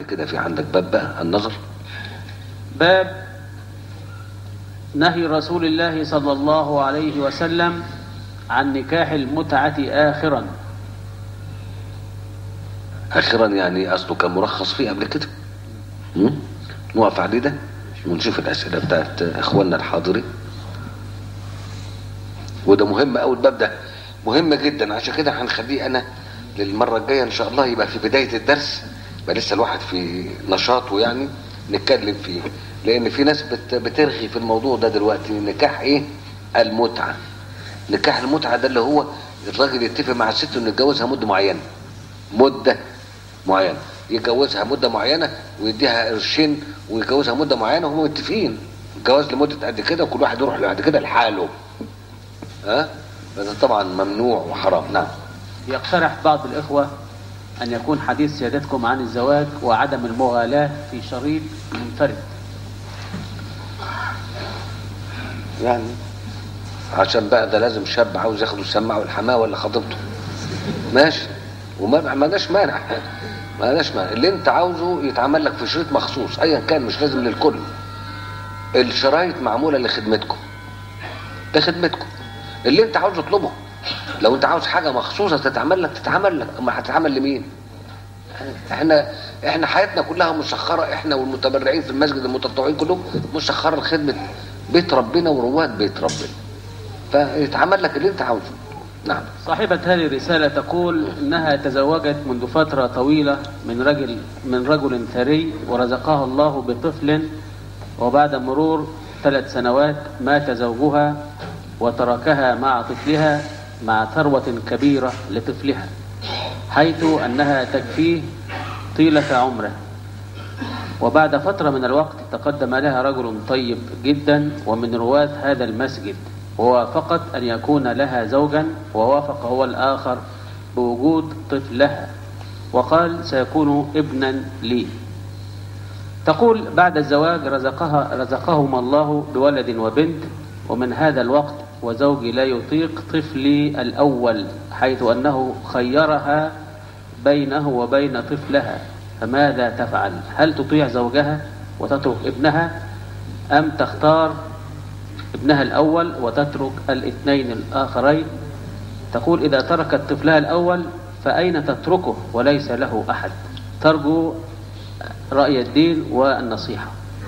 كده في عندك باب بقى النظر باب نهي رسول الله صلى الله عليه وسلم عن نكاح المتعة آخرا اخيرا يعني اصله كان مرخص فيه قبل كده مم؟ نقف عليه ده ونشوف الاسئله بتاعت اخواننا الحاضرين وده مهم قوي الباب ده مهم جدا عشان كده هنخليه انا للمره الجايه ان شاء الله يبقى في بدايه الدرس يبقى لسه الواحد في نشاطه يعني نتكلم فيه لان في ناس بت بترغي في الموضوع ده دلوقتي نكاح ايه المتعه نكاح المتعه ده اللي هو الراجل يتفق مع الست انه يتجوزها مده معينه مده معينه يتجوزها مده معينه ويديها قرشين ويتجوزها مده معينه وهم متفقين الجواز لمده قد كده وكل واحد يروح بعد كده لحاله ها ده طبعا ممنوع وحرام نعم يقترح بعض الإخوة أن يكون حديث سيادتكم عن الزواج وعدم المغالاة في شريط منفرد يعني عشان بقى ده لازم شاب عاوز ياخد السماعه والحماه ولا خطيبته ماشي وما ما لناش مانع ما لناش مانع اللي انت عاوزه يتعمل لك في شريط مخصوص ايا كان مش لازم للكل الشرايط معموله لخدمتكم لخدمتكم اللي انت عاوز اطلبه لو انت عاوز حاجه مخصوصه تتعمل لك تتعمل لك اما هتتعمل لمين احنا احنا حياتنا كلها مسخره احنا والمتبرعين في المسجد المتطوعين كلهم مسخره لخدمه بيت ربنا ورواد بيت ربنا فيتعمل لك اللي انت عاوزه نعم صاحبة هذه الرسالة تقول إنها تزوجت منذ فترة طويلة من رجل من رجل ثري ورزقها الله بطفل وبعد مرور ثلاث سنوات مات زوجها وتركها مع طفلها مع ثروة كبيرة لطفلها حيث أنها تكفيه طيلة عمره وبعد فترة من الوقت تقدم لها رجل طيب جدا ومن رواة هذا المسجد ووافقت أن يكون لها زوجا ووافق هو الآخر بوجود طفلها وقال سيكون ابنا لي تقول بعد الزواج رزقها رزقهما الله بولد وبنت ومن هذا الوقت وزوجي لا يطيق طفلي الأول حيث أنه خيرها بينه وبين طفلها فماذا تفعل هل تطيع زوجها وتترك ابنها أم تختار ابنها الأول وتترك الاثنين الآخرين تقول إذا تركت طفلها الأول فأين تتركه وليس له أحد ترجو رأي الدين والنصيحة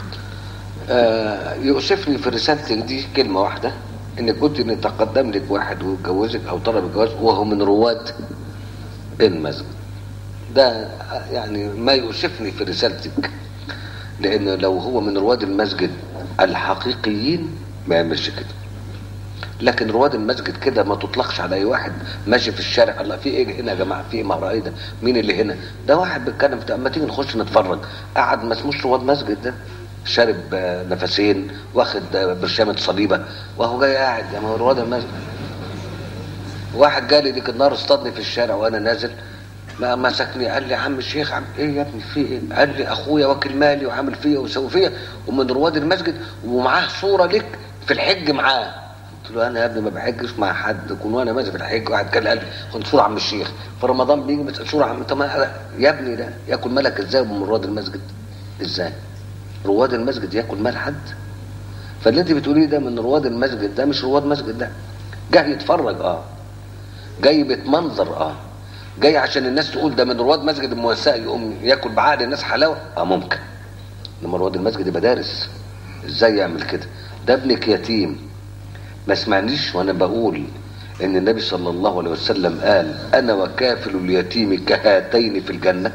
آه يؤسفني في رسالتك دي كلمه واحده ان كنت ان تقدم لك واحد ويتجوزك او طلب الجواز وهو من رواد المسجد ده يعني ما يؤسفني في رسالتك لان لو هو من رواد المسجد الحقيقيين ما يعملش كده لكن رواد المسجد كده ما تطلقش على اي واحد ماشي في الشارع الله في ايه هنا يا جماعه في ايه ما ايه ده مين اللي هنا ده واحد بيتكلم في اما تيجي نخش نتفرج قعد ما اسموش رواد مسجد ده شارب آه، نفسين واخد آه، برشامه صليبه وهو جاي قاعد يا ما هو رواد المسجد واحد جالي ديك النهار اصطادني في الشارع وانا نازل ما مسكني قال لي يا عم الشيخ عم ايه يا ابني في ايه قال لي اخويا واكل مالي وعامل فيا وسوي فيا ومن رواد المسجد ومعاه صوره لك في الحج معاه قلت له انا يا ابني ما بحجش مع حد كون وانا ماشي في الحج واحد كان قال لي خد صوره عم الشيخ في رمضان بيجي بس صوره عم طب ما- يا ابني ده ياكل مالك ازاي من رواد المسجد ازاي رواد المسجد ياكل مال حد فاللي انت بتقوليه ده من رواد المسجد ده مش رواد مسجد ده جاي يتفرج اه جاي بيتمنظر اه جاي عشان الناس تقول ده من رواد مسجد الموسعي يقوم ياكل بعقل الناس حلاوه اه ممكن انما رواد المسجد يبقى دارس ازاي يعمل كده ده ابنك يتيم ما سمعنيش وانا بقول ان النبي صلى الله عليه وسلم قال انا وكافل اليتيم كهاتين في الجنه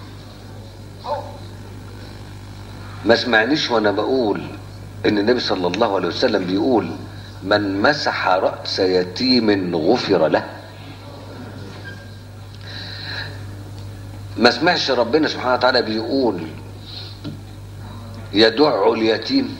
ما سمعنيش وانا بقول ان النبي صلى الله عليه وسلم بيقول من مسح راس يتيم غفر له ما سمعش ربنا سبحانه وتعالى بيقول يدع اليتيم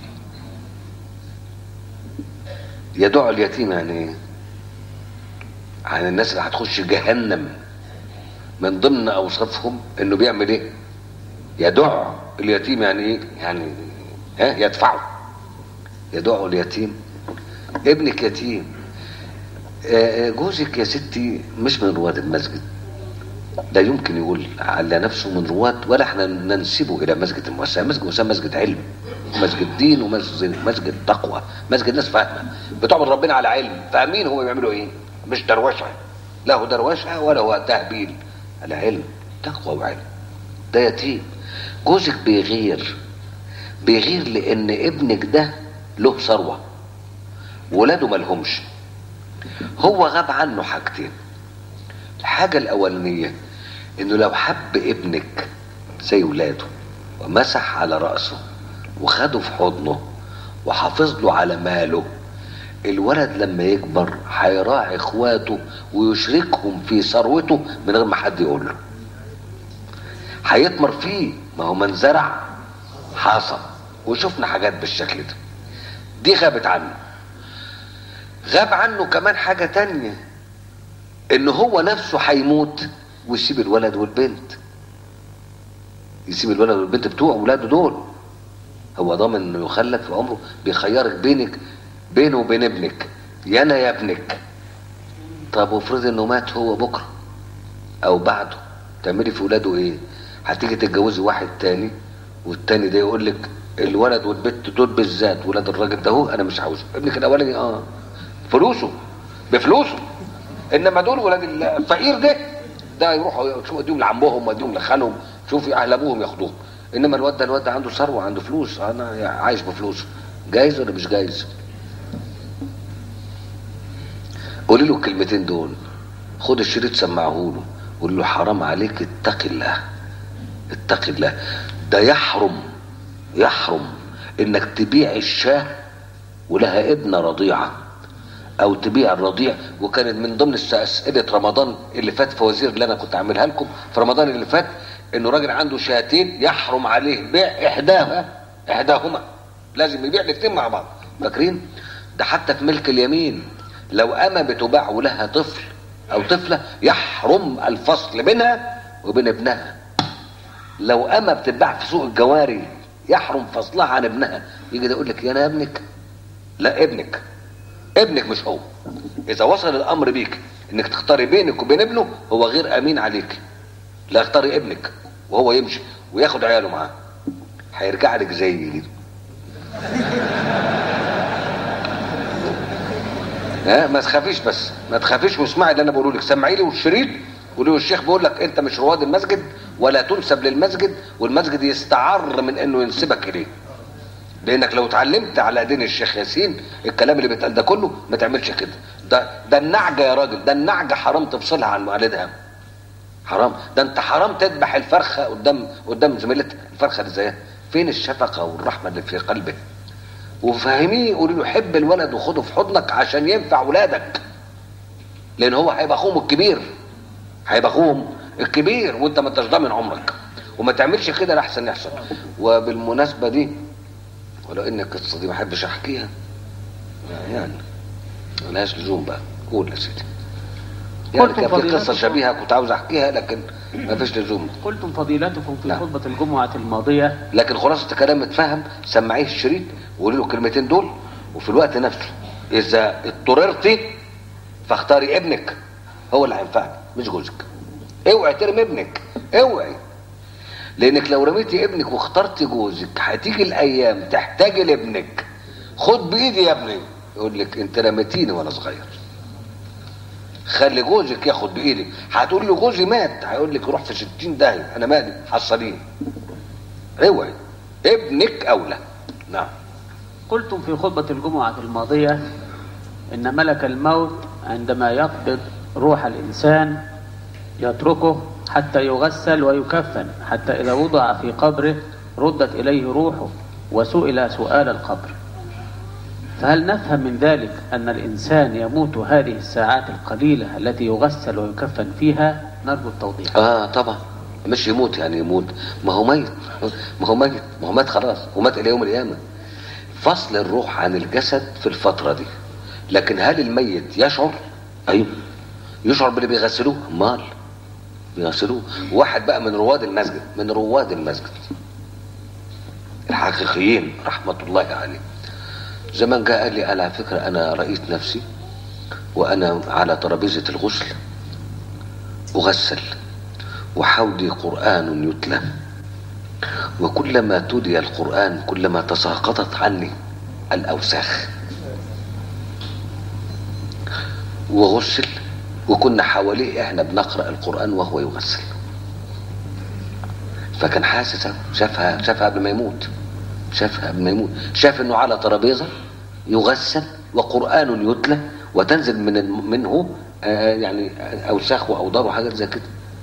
يدع اليتيم يعني ايه عن الناس اللي هتخش جهنم من ضمن اوصافهم انه بيعمل ايه يدع اليتيم يعني ايه يعني ها يدفعه يدع اليتيم ابنك يتيم آه، جوزك يا ستي مش من رواد المسجد لا يمكن يقول على نفسه من رواد ولا احنا ننسبه الى مسجد المؤسسه مسجد المؤسسه مسجد علم مسجد دين ومسجد مسجد تقوى مسجد ناس فاهمه بتعبد ربنا على علم فاهمين هم بيعملوا ايه مش دروشه لا هو دروشه ولا هو تهبيل على علم تقوى وعلم ده يتيم جوزك بيغير بيغير لان ابنك ده له ثروه ولاده ملهمش هو غاب عنه حاجتين الحاجة الأولانية إنه لو حب ابنك زي ولاده ومسح على رأسه وخده في حضنه وحافظ له على ماله الولد لما يكبر هيراعي اخواته ويشركهم في ثروته من غير ما حد يقول له هيثمر فيه ما هو من زرع حاصل وشفنا حاجات بالشكل ده دي غابت عنه غاب عنه كمان حاجة تانية ان هو نفسه هيموت ويسيب الولد والبنت يسيب الولد والبنت بتوع ولاده دول هو ضامن انه يخلف في عمره بيخيرك بينك بينه وبين ابنك يا انا يا ابنك طب وافرض انه مات هو بكره او بعده تعملي في ولاده ايه هتيجي تتجوزي واحد تاني والتاني ده يقول لك الولد والبنت دول بالذات ولاد الراجل ده هو انا مش عاوزه ابنك الاولاني اه فلوسه بفلوسه انما دول ولاد الفقير ده ده يروحوا شوف اديهم لعمهم واديهم لخالهم شوف اهل ابوهم ياخدوهم انما الواد ده الواد ده عنده ثروه عنده فلوس انا عايش بفلوسه جايز ولا مش جايز قولي له الكلمتين دول خد الشريط سمعه له قول له حرام عليك اتق الله اتق الله ده يحرم يحرم انك تبيع الشاه ولها ابنه رضيعه او تبيع الرضيع وكانت من ضمن اسئله رمضان اللي فات فوازير اللي انا كنت عاملها لكم في رمضان اللي فات انه راجل عنده شاتين يحرم عليه بيع احداها احداهما لازم يبيع الاثنين مع بعض فاكرين ده حتى في ملك اليمين لو اما بتباع ولها طفل او طفله يحرم الفصل بينها وبين ابنها لو اما بتتباع في سوق الجواري يحرم فصلها عن ابنها يجي ده يقول لك يا انا ابنك لا ابنك ابنك مش هو اذا وصل الامر بيك انك تختاري بينك وبين ابنه هو غير امين عليك لا اختاري ابنك وهو يمشي وياخد عياله معاه هيرجع لك زي ها ما تخافيش بس ما تخافيش واسمعي اللي انا بقوله لك سمعي لي والشريط قولي له الشيخ بيقول لك انت مش رواد المسجد ولا تنسب للمسجد والمسجد يستعر من انه ينسبك اليه لانك لو اتعلمت على دين الشيخ ياسين الكلام اللي بيتقال ده كله ما تعملش كده ده ده النعجه يا راجل ده النعجه حرام تفصلها عن والدها حرام ده انت حرام تذبح الفرخه قدام قدام زميلتك الفرخه اللي زيها فين الشفقه والرحمه اللي في قلبه وفهميه قولي له حب الولد وخده في حضنك عشان ينفع ولادك لان هو هيبقى اخوهم الكبير هيبقى اخوهم الكبير وانت ما انتش ضامن عمرك وما تعملش كده لاحسن يحصل وبالمناسبه دي ولو ان القصه دي ما احبش احكيها يعني ملهاش لزوم بقى قول يا سيدي يعني قلتم كان في فضيلتكم- قصه شبيهه كنت عاوز احكيها لكن ما فيش لزوم قلتم فضيلتكم في نعم. خطبة الجمعة الماضية لكن خلاصة الكلام اتفهم سمعيه الشريط وقولي له الكلمتين دول وفي الوقت نفسه اذا اضطررتي فاختاري ابنك هو اللي هينفعك مش جوزك اوعي ترمي ابنك اوعي لانك لو رميتي ابنك واخترتي جوزك هتيجي الايام تحتاجي لابنك خد بايدي يا ابني يقول لك انت رميتيني وانا صغير خلي جوزك ياخد بايدك هتقول له جوزي مات هيقول لك روح في ستين داهيه انا مالي حصلين اوعي ابنك اولى نعم قلتم في خطبة الجمعة الماضية إن ملك الموت عندما يقبض روح الإنسان يتركه حتى يغسل ويكفن حتى إذا وضع في قبره ردت إليه روحه وسئل سؤال القبر فهل نفهم من ذلك أن الإنسان يموت هذه الساعات القليلة التي يغسل ويكفن فيها نرجو التوضيح اه طبعا مش يموت يعني يموت ما هو ميت ما هو ميت ما هو مات خلاص ومات الى يوم القيامه فصل الروح عن الجسد في الفتره دي لكن هل الميت يشعر ايوه يشعر باللي بيغسلوه امال بيغسلوه واحد بقى من رواد المسجد من رواد المسجد الحقيقيين رحمه الله عليه زمان جاء قال لي على فكره انا رايت نفسي وانا على ترابيزه الغسل اغسل وحولي قرآن يتلى وكلما تلي القرآن كلما تساقطت عني الأوساخ وغسل وكنا حواليه احنا بنقرأ القرآن وهو يغسل فكان حاسس شافها شافها قبل ما يموت شافها قبل ما يموت شاف انه على ترابيزه يغسل وقران يتلى وتنزل من منه آه، يعني اوساخ واوضار وحاجات زي كده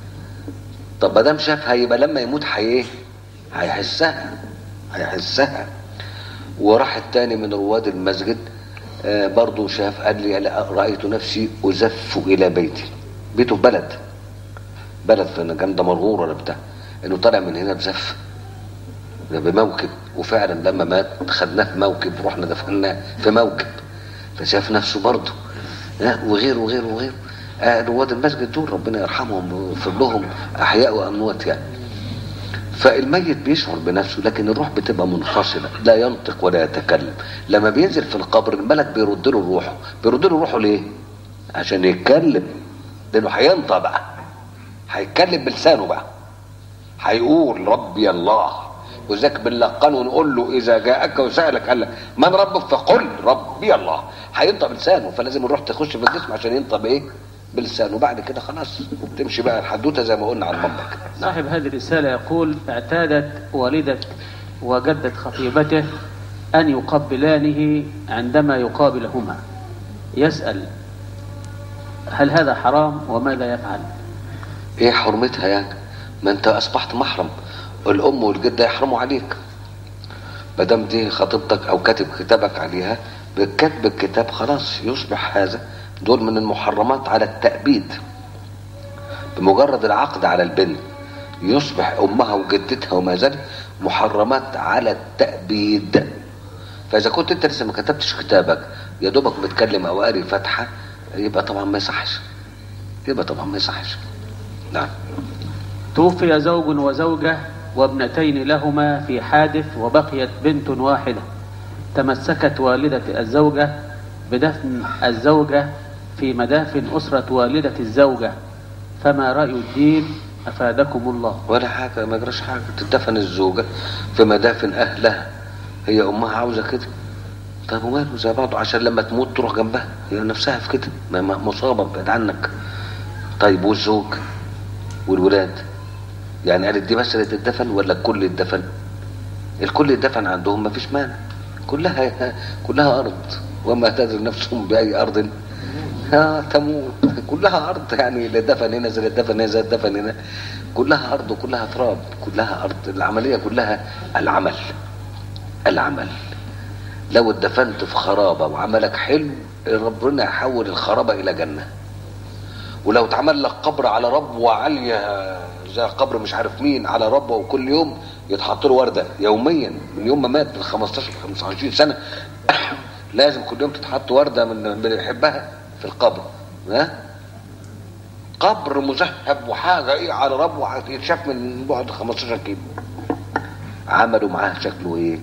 طب ما دام شافها يبقى لما يموت حي ايه؟ هيحسها هيحسها وراح التاني من رواد المسجد آه، برضه شاف قال لي لا، رايت نفسي ازف الى بيتي بيته في بلد بلد في كان ده مرغور ولا بتاع انه طالع من هنا بزف ده بموكب وفعلا لما مات خدناه في موكب ورحنا دفناه في موكب فشاف نفسه برضه ها، وغيره وغيره وغيره آه، رواد المسجد دول ربنا يرحمهم ويغفر لهم احياء واموات يعني فالميت بيشعر بنفسه لكن الروح بتبقى منفصله لا ينطق ولا يتكلم لما بينزل في القبر الملك بيرد له روحه بيرد له روحه ليه عشان يتكلم لانه هينطق بقى هيتكلم بلسانه بقى هيقول ربي الله وذاك بنلقنه ونقول له اذا جاءك وسالك قال لك من ربك فقل ربي الله هينطق بلسانه فلازم الروح تخش في الجسم عشان ينطق بايه بلسانه بعد كده خلاص تمشي بقى الحدوته زي ما قلنا على المنبر صاحب هذه الرسالة يقول اعتادت والدة وجدة خطيبته أن يقبلانه عندما يقابلهما يسأل هل هذا حرام وماذا يفعل ايه حرمتها يعني ما انت اصبحت محرم الام والجده يحرموا عليك ما دام دي خطيبتك او كاتب كتابك عليها بكتب الكتاب خلاص يصبح هذا دول من المحرمات على التأبيد بمجرد العقد على البنت يصبح امها وجدتها وما زال محرمات على التأبيد فاذا كنت انت لسه ما كتبتش كتابك يا دوبك بتكلم او قاري فاتحه يبقى طبعا ما يصحش يبقى طبعا ما يصحش نعم توفي زوج وزوجة وابنتين لهما في حادث وبقيت بنت واحدة تمسكت والدة الزوجة بدفن الزوجة في مدافن أسرة والدة الزوجة فما رأي الدين أفادكم الله ولا حاجة ما جراش حاجة تدفن الزوجة في مدافن أهلها هي أمها عاوزة كده طب وماله زي بعضه عشان لما تموت تروح جنبها هي نفسها في كده ما- ما- مصابة بعد عنك طيب والزوج والولاد يعني قالت دي بس اللي تدفن ولا الكل يدفن الكل يدفن عندهم ما فيش مانع كلها كلها أرض وما تدري نفسهم بأي أرض ها تموت كلها أرض يعني اللي دفن هنا زي اللي دفن هنا زي اللي دفن هنا كلها أرض وكلها تراب كلها أرض العملية كلها العمل العمل لو اتدفنت في خرابة وعملك حلو ربنا يحول الخرابة إلى جنة ولو اتعمل لك قبر على ربوة عالية زي قبر مش عارف مين على ربوة وكل يوم يتحط له وردة يوميا من يوم ما مات من 15 ل 25 سنة لازم كل يوم تتحط وردة من من اللي يحبها في القبر ها قبر مذهب وحاجة ايه على ربوة يتشاف من بعد 15 كيلو عملوا معاه شكله ايه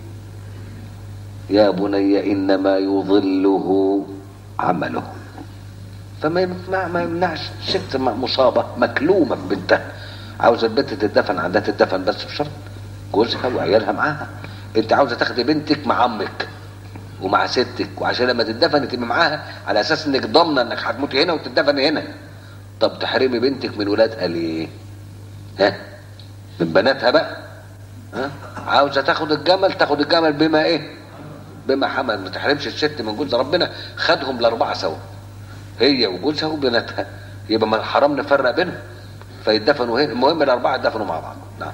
يا بني انما يظله عمله فما يمنع ما يمنعش ست م- مصابه مكلومه في بنتها عاوزه البنت تدفن عندها تدفن بس بشرط جوزها وعيالها معاها انت عاوزه تاخدي بنتك مع عمك ومع ستك وعشان لما تدفن تبقى معاها على اساس انك ضامنه انك هتموتي هنا وتدفن هنا طب تحرمي بنتك من ولادها ليه؟ ها؟ من بناتها بقى ها؟ عاوزه تاخد الجمل تاخد الجمل بما ايه؟ بما حمل ما تحرمش الست من جوز ربنا خدهم الاربعه سوا هي وجوزها وبناتها يبقى ما حرام نفرق بينهم فيدفنوا هنا المهم الاربعه دفنوا مع بعض نعم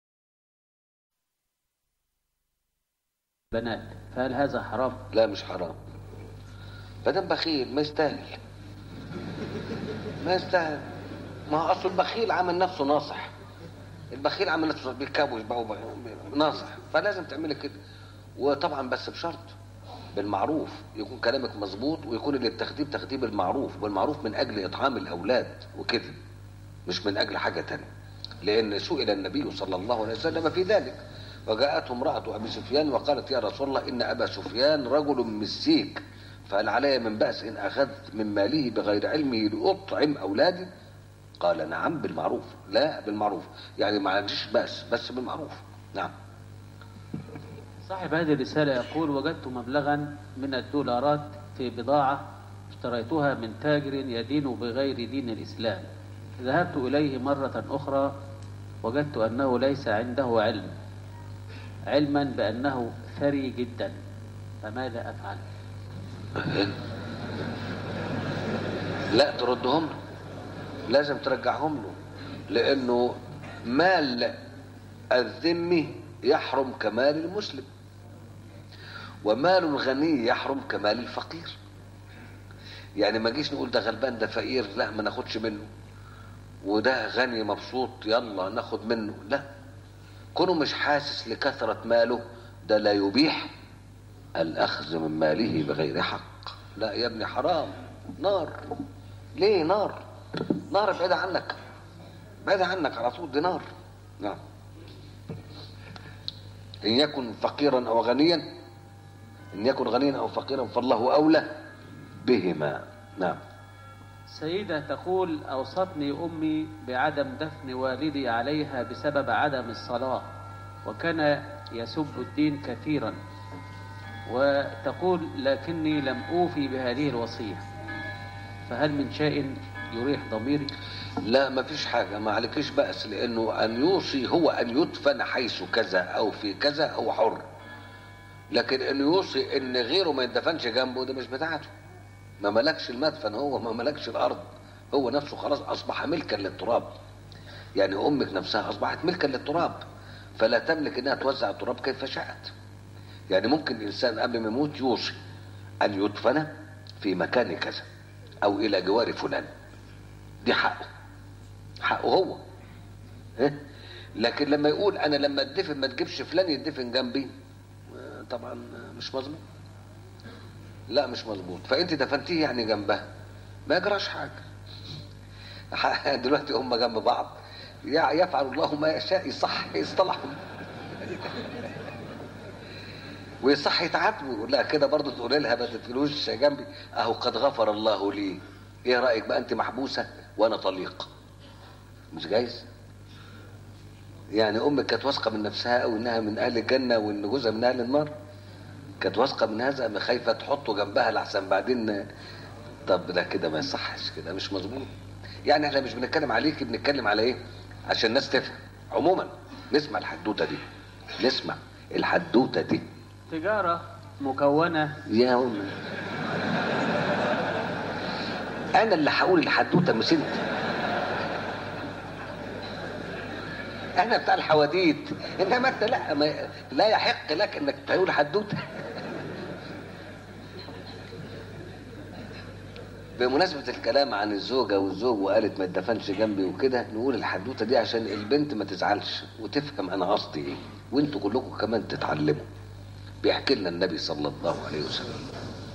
بنات فهل هذا حرام لا مش حرام ما دام بخيل ما يستاهل ما يستاهل ما هو اصل البخيل عامل نفسه ناصح البخيل عامل نفسه بيكابوش بقى وب- ناصح فلازم تعملي كده وطبعا بس بشرط بالمعروف يكون كلامك مظبوط ويكون اللي بتاخديه بتاخديه بالمعروف والمعروف من اجل اطعام الاولاد وكده مش من اجل حاجه تانية لان سئل النبي صلى الله عليه وسلم في ذلك وجاءته امراه ابي سفيان وقالت يا رسول الله ان ابا سفيان رجل مسيك فهل علي من باس ان اخذت من ماله بغير علمه لاطعم اولادي قال نعم بالمعروف لا بالمعروف يعني ما عنديش بأس بس بالمعروف نعم صاحب هذه الرسالة يقول وجدت مبلغا من الدولارات في بضاعة اشتريتها من تاجر يدين بغير دين الإسلام ذهبت إليه مرة أخرى وجدت أنه ليس عنده علم علما بأنه ثري جدا فماذا أفعل لا تردهم له لازم ترجعهم له لانه مال الذمي يحرم كمال المسلم ومال الغني يحرم كمال الفقير يعني ما جيش نقول ده غلبان ده فقير لا ما ناخدش منه وده غني مبسوط يلا ناخد منه لا كونه مش حاسس لكثرة ماله ده لا يبيح الأخذ من ماله بغير حق لا يا ابني حرام نار ليه نار نار بعيدة عنك بعيدة عنك على طول دي نار نعم إن يكن فقيرا أو غنيا إن يكن غنيا أو فقيرا فالله أولى بهما نعم سيدة تقول أوصتني أمي بعدم دفن والدي عليها بسبب عدم الصلاة وكان يسب الدين كثيرا وتقول لكني لم أوفي بهذه الوصية فهل من شيء يريح ضميري لا ما فيش حاجة ما عليكش بأس لأنه أن يوصي هو أن يدفن حيث كذا أو في كذا هو حر لكن أن يوصي أن غيره ما يدفنش جنبه ده مش بتاعته ما ملكش المدفن هو ما ملكش الأرض هو نفسه خلاص أصبح ملكا للتراب يعني أمك نفسها أصبحت ملكا للتراب فلا تملك أنها توزع التراب كيف شاءت يعني ممكن الإنسان قبل ما يموت يوصي أن يدفن في مكان كذا أو إلى جوار فلان دي حقه حقه هو إيه؟ لكن لما يقول انا لما اتدفن ما تجيبش فلان يدفن جنبي آه، طبعا مش مظبوط لا مش مظبوط فانت دفنتيه يعني جنبها ما يجراش حاجه دلوقتي هم جنب بعض يع- يفعل الله ما يشاء يصح يصطلحوا ويصح يتعاتبوا لا كده برضه تقول لها ما تدفنوش جنبي اهو قد غفر الله لي ايه رايك بقى انت محبوسه وانا طليق مش جايز يعني امك كانت واثقه من نفسها او انها من اهل الجنه وان جوزها من اهل النار كانت واثقه من هذا ما خايفه تحطه جنبها لحسن بعدين طب ده كده ما يصحش كده مش مظبوط يعني احنا مش بنتكلم عليك بنتكلم على ايه عشان الناس تفهم عموما نسمع الحدوته دي نسمع الحدوته دي تجارة مكونة يا أمي انا اللي هقول الحدوته مش انت انا بتاع الحواديت انما انت لا ما لا يحق لك انك تقول حدوته بمناسبة الكلام عن الزوجة والزوج وقالت ما تدفنش جنبي وكده نقول الحدوتة دي عشان البنت ما تزعلش وتفهم انا قصدي ايه وانتوا كلكم كمان تتعلموا بيحكي لنا النبي صلى الله عليه وسلم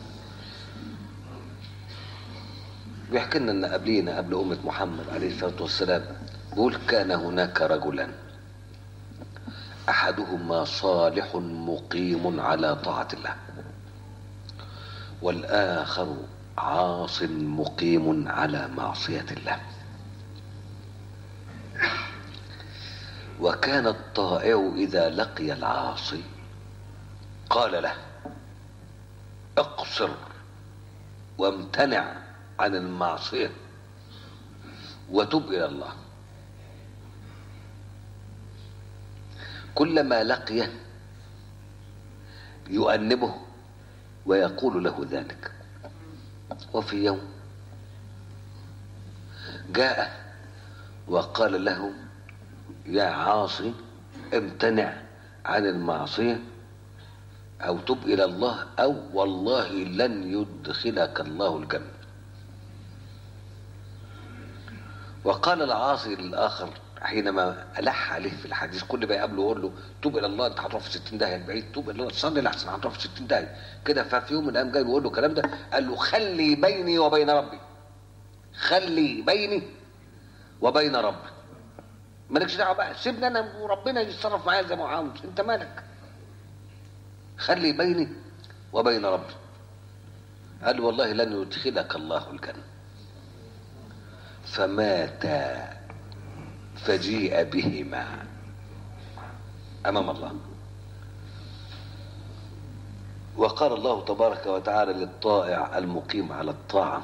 بيحكي لنا ان قبلينا قبل أمة محمد عليه الصلاة والسلام بيقول كان هناك رجلا أحدهما صالح مقيم على طاعة الله والآخر عاص مقيم على معصية الله وكان الطائع إذا لقي العاصي قال له اقصر وامتنع عن المعصية وتب إلى الله كلما لقيه يؤنبه ويقول له ذلك وفي يوم جاء وقال له يا عاصي امتنع عن المعصية أو تب إلى الله أو والله لن يدخلك الله الجنة وقال العاصي للآخر حينما ألح عليه في الحديث كل ما يقابله يقول له توب إلى الله أنت هتروح في 60 داهية البعيد توب إلى الله تصلي لأحسن هتروح في 60 داهية كده ففي يوم من الأيام جاي بيقول له الكلام ده قال له خلي بيني وبين ربي خلي بيني وبين ربي مالكش دعوه بقى سيبني انا وربنا يتصرف معايا زي ما هو عاوز انت مالك خلي بيني وبين ربي قال له والله لن يدخلك الله الجنه فماتا فجيء بهما امام الله وقال الله تبارك وتعالى للطائع المقيم على الطاعه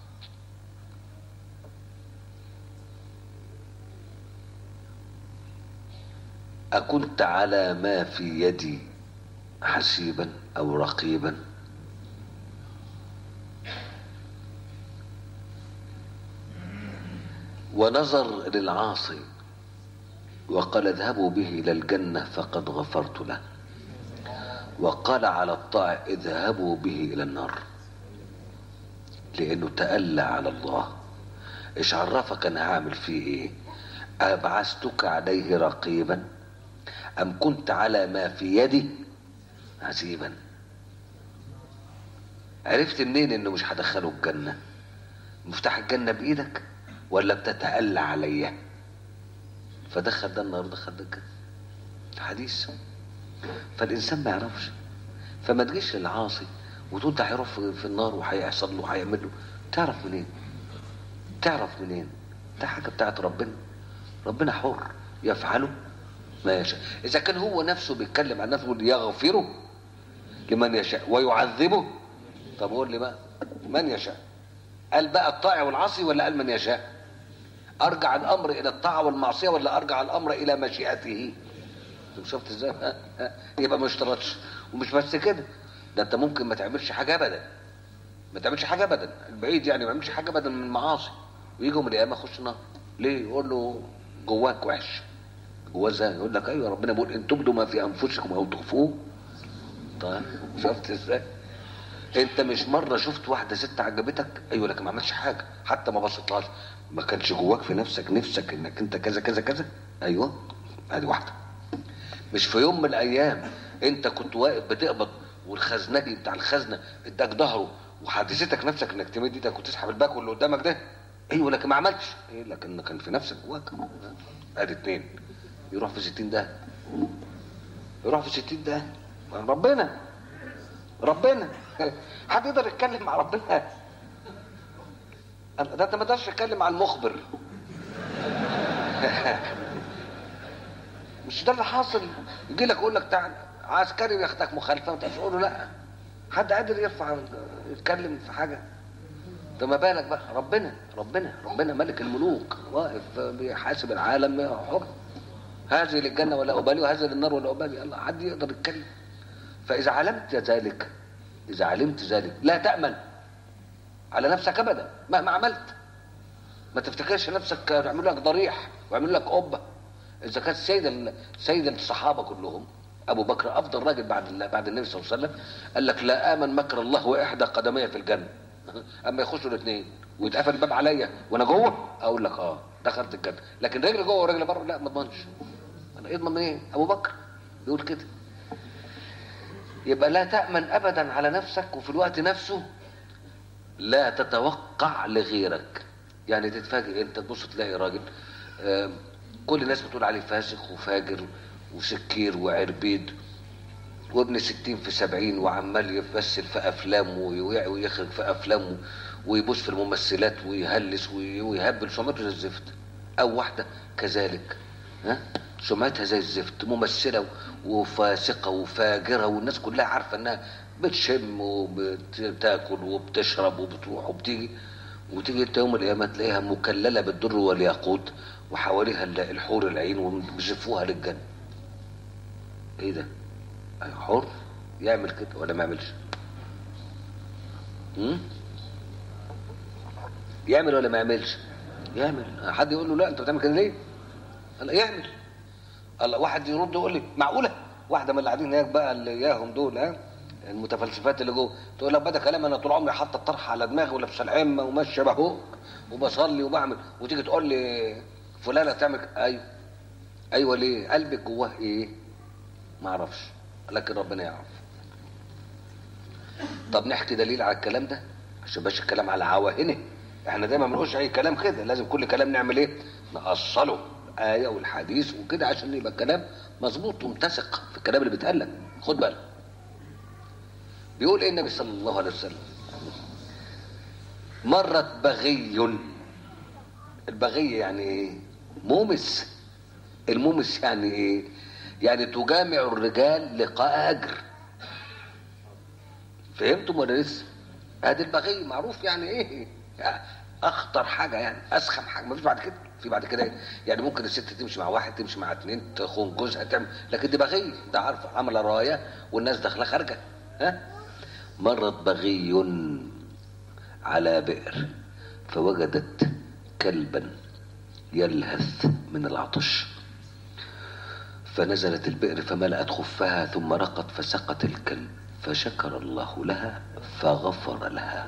أكنت على ما في يدي حسيبا أو رقيبا ونظر للعاصي وقال اذهبوا به إلى الجنة فقد غفرت له وقال على الطاع اذهبوا به إلى النار لأنه تألى على الله إيش عرفك أنا هعمل فيه إيه أبعثتك عليه رقيبا أم كنت على ما في يدي عزيبا عرفت منين انه مش هدخله الجنة مفتاح الجنة بايدك ولا بتتألى عليا فدخل ده النار دخل ده الجنة الحديث فالانسان ما يعرفش فما تجيش للعاصي وتقول ده هيروح في في النار وهيحصل له وهيعمل له تعرف منين تعرف منين ده حاجه بتاعت ربنا ربنا حر يفعله ما يشاء اذا كان هو نفسه بيتكلم عن نفسه يقول يغفره لمن يشاء ويعذبه طب قول لي بقى من يشاء قال بقى الطاعة والعاصي ولا قال من يشاء ارجع الامر الى الطاعة والمعصية ولا ارجع الامر الى مشيئته طب شفت ازاي ها؟ ها؟ يبقى ما اشترطش ومش بس كده ده انت ممكن ما تعملش حاجة ابدا ما تعملش حاجة ابدا البعيد يعني ما يعملش حاجة ابدا من المعاصي ويجي يوم القيامة يخش النار ليه يقول له جواك وحش جواه ازاي يقول لك ايوه ربنا بيقول ان تبدوا ما في انفسكم او تخفوه طيب شفت ازاي انت مش مره شفت واحده ست عجبتك ايوه لكن ما عملتش حاجه حتى ما بصيتلهاش ما كانش جواك في نفسك نفسك انك انت كذا كذا كذا ايوه ادي واحده مش في يوم من الايام انت كنت واقف بتقبض والخزنجي بتاع الخزنه اداك ظهره وحدثتك نفسك انك تمد ايدك وتسحب الباكو اللي قدامك ده ايوه لكن ما عملتش ايه لكن كان في نفسك جواك ادي اتنين يروح في 60 ده يروح في 60 ده ربنا ربنا حد يقدر يتكلم مع ربنا ده انت ما تقدرش تتكلم مع المخبر مش ده اللي حاصل يجي لك يقول لك تعال عسكري ياخدك مخالفه وانت تقول له لا حد قادر يرفع يتكلم في حاجه ده ما بالك بقى ربنا ربنا ربنا ملك الملوك واقف بيحاسب العالم حر هذه للجنه ولا ابالي وهذه للنار ولا ابالي الله حد يقدر يتكلم فاذا علمت ذلك اذا علمت ذلك لا تامن على نفسك ابدا مهما عملت ما تفتكرش نفسك يعملوا لك ضريح ويعملوا لك قبه اذا كانت سيد سيد الصحابه كلهم ابو بكر افضل راجل بعد الله بعد النبي صلى الله عليه وسلم قال لك لا امن مكر الله واحدى قدمي في الجنه اما يخشوا الاثنين ويتقفل الباب عليا وانا جوه اقول لك اه دخلت الجنه لكن رجل جوه ورجل بره لا ما اضمنش انا يضمن من ايه ابو بكر بيقول كده يبقى لا تامن ابدا على نفسك وفي الوقت نفسه لا تتوقع لغيرك يعني تتفاجئ انت تبص تلاقي راجل آه كل الناس بتقول عليه فاسق وفاجر وسكير وعربيد وابن ستين في سبعين وعمال يمثل في افلام ويخرج في افلام ويبص في الممثلات ويهلس ويهبل سمعته زي الزفت او واحده كذلك ها سمعتها زي الزفت ممثله وفاسقه وفاجره والناس كلها عارفه انها بتشم وبتاكل وبتشرب وبتروح وبتيجي وتيجي انت يوم القيامه تلاقيها مكلله بالدر والياقوت وحواليها الحور العين وبيزفوها للجنه ايه ده حر يعمل كده ولا ما يعملش امم يعمل ولا ما يعملش يعمل حد يقول له لا انت بتعمل كده ليه قال يعمل الله واحد يرد يقول لي معقوله واحده من اللي قاعدين هناك بقى اللي اياهم دول ها المتفلسفات اللي جوه تقول لك بدا كلام انا طول عمري حاطه الطرح على دماغي ولابسه العمه وماشيه بهو وبصلي وبعمل وتيجي تقول لي فلانه تعمل ايوه ايوه ليه قلبك جواه ايه ما اعرفش لكن ربنا يعرف طب نحكي دليل على الكلام ده عشان باش الكلام على عواهنه احنا دايما ما بنقولش اي كلام كده لازم كل كلام نعمل ايه نأصله آية والحديث وكده عشان يبقى الكلام مظبوط ومتسق في الكلام اللي بيتقال لك خد بالك بيقول ايه النبي صلى الله عليه وسلم مرت بغي البغي يعني ايه مومس المومس يعني ايه يعني تجامع الرجال لقاء اجر فهمتم ولا لسه ادي البغي معروف يعني ايه اخطر حاجه يعني اسخم حاجه مفيش بعد كده في بعد كده إيه؟ يعني ممكن الست تمشي مع واحد تمشي مع اتنين تخون جوزها تعمل لكن دي بغي ده عارف عامله رايه والناس داخله خارجه ها مرت بغي على بئر فوجدت كلبا يلهث من العطش فنزلت البئر فملأت خفها ثم رقت فسقت الكلب فشكر الله لها فغفر لها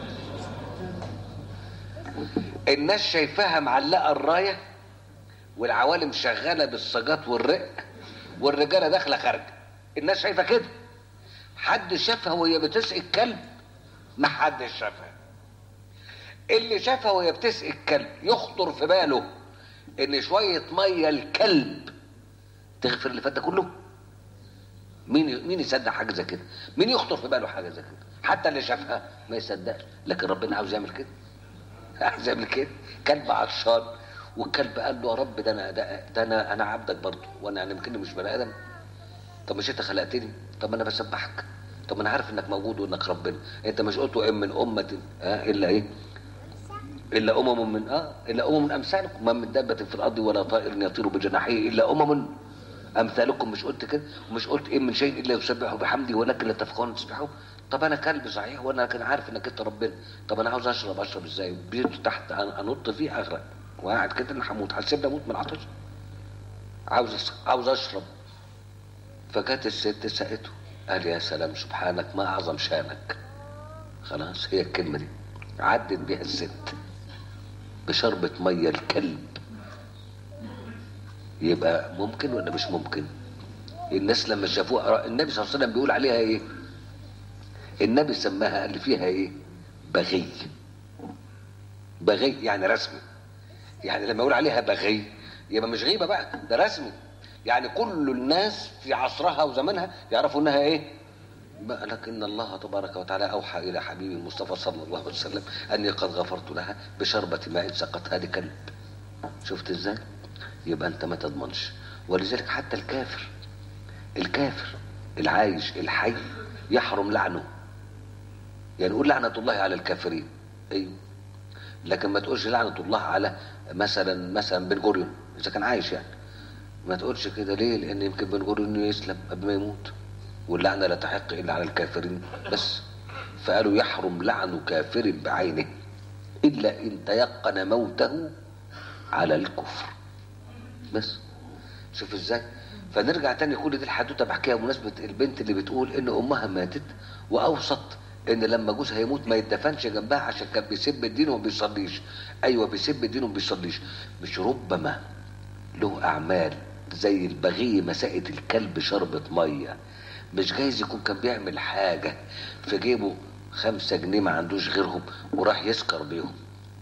الناس شايفاها معلقه الرايه والعوالم شغاله بالصاجات والرق والرجاله داخله خارجه الناس شايفه كده حد شافها وهي بتسقي الكلب ما حد شافها اللي شافها وهي بتسقي الكلب يخطر في باله ان شويه ميه الكلب تغفر اللي فات ده كله مين مين يصدق حاجه زي كده مين يخطر في باله حاجه زي كده حتى اللي شافها ما يصدقش لكن ربنا عاوز يعمل كده عاوز يعمل كده كلب عطشان والكلب قال له يا رب ده انا ده, ده انا انا عبدك برضه وانا انا يمكن مش بني ادم طب مش انت خلقتني طب انا بسبحك طب انا عارف انك موجود وانك ربنا انت مش قلت ان من امه آه الا ايه الا امم من اه الا امم من امثالكم ما من دابه في الارض ولا طائر يطير بجناحيه الا امم امثالكم مش قلت كده ومش قلت ايه من شيء الا يسبحه بحمدي ولكن لا تفقهون تسبحوه طب انا كلب صحيح وانا كان عارف انك انت ربنا طب انا عاوز اشرب اشرب ازاي بيت تحت انط فيه اغرق وقاعد كده انا هموت هسيبني اموت من العطش عاوز عاوز اشرب فجت الست سقته قال يا سلام سبحانك ما اعظم شانك خلاص هي الكلمه دي عدت بيها الست بشربة مية الكلب يبقى ممكن ولا مش ممكن الناس لما شافوها النبي صلى الله عليه وسلم بيقول عليها ايه النبي سماها قال فيها ايه بغي بغي يعني رسمي يعني لما يقول عليها بغي يبقى مش غيبه بقى ده رسمي يعني كل الناس في عصرها وزمانها يعرفوا انها ايه بقى لكن الله تبارك وتعالى اوحى الى حبيبي المصطفى صلى الله عليه وسلم اني قد غفرت لها بشربة ماء سقتها لكلب شفت ازاي يبقى انت ما تضمنش ولذلك حتى الكافر الكافر العايش الحي يحرم لعنه يعني نقول لعنة الله على الكافرين ايوه لكن ما تقولش لعنة الله على مثلا مثلا بن جوريون اذا كان عايش يعني ما تقولش كده ليه لان يمكن بن جوريون يسلم قبل ما يموت واللعنة لا تحق الا على الكافرين بس فقالوا يحرم لعن كافر بعينه الا ان تيقن موته على الكفر بس شوف ازاي فنرجع تاني كل دي الحدوته بحكيها بمناسبه البنت اللي بتقول ان امها ماتت واوصت ان لما جوزها يموت ما يدفنش جنبها عشان كان بيسب الدين وما بيصليش ايوه بيسب الدين وما بيصليش مش ربما له اعمال زي البغي مساءة الكلب شربة ميه مش جايز يكون كان بيعمل حاجه في جيبه خمسة جنيه ما عندوش غيرهم وراح يسكر بيهم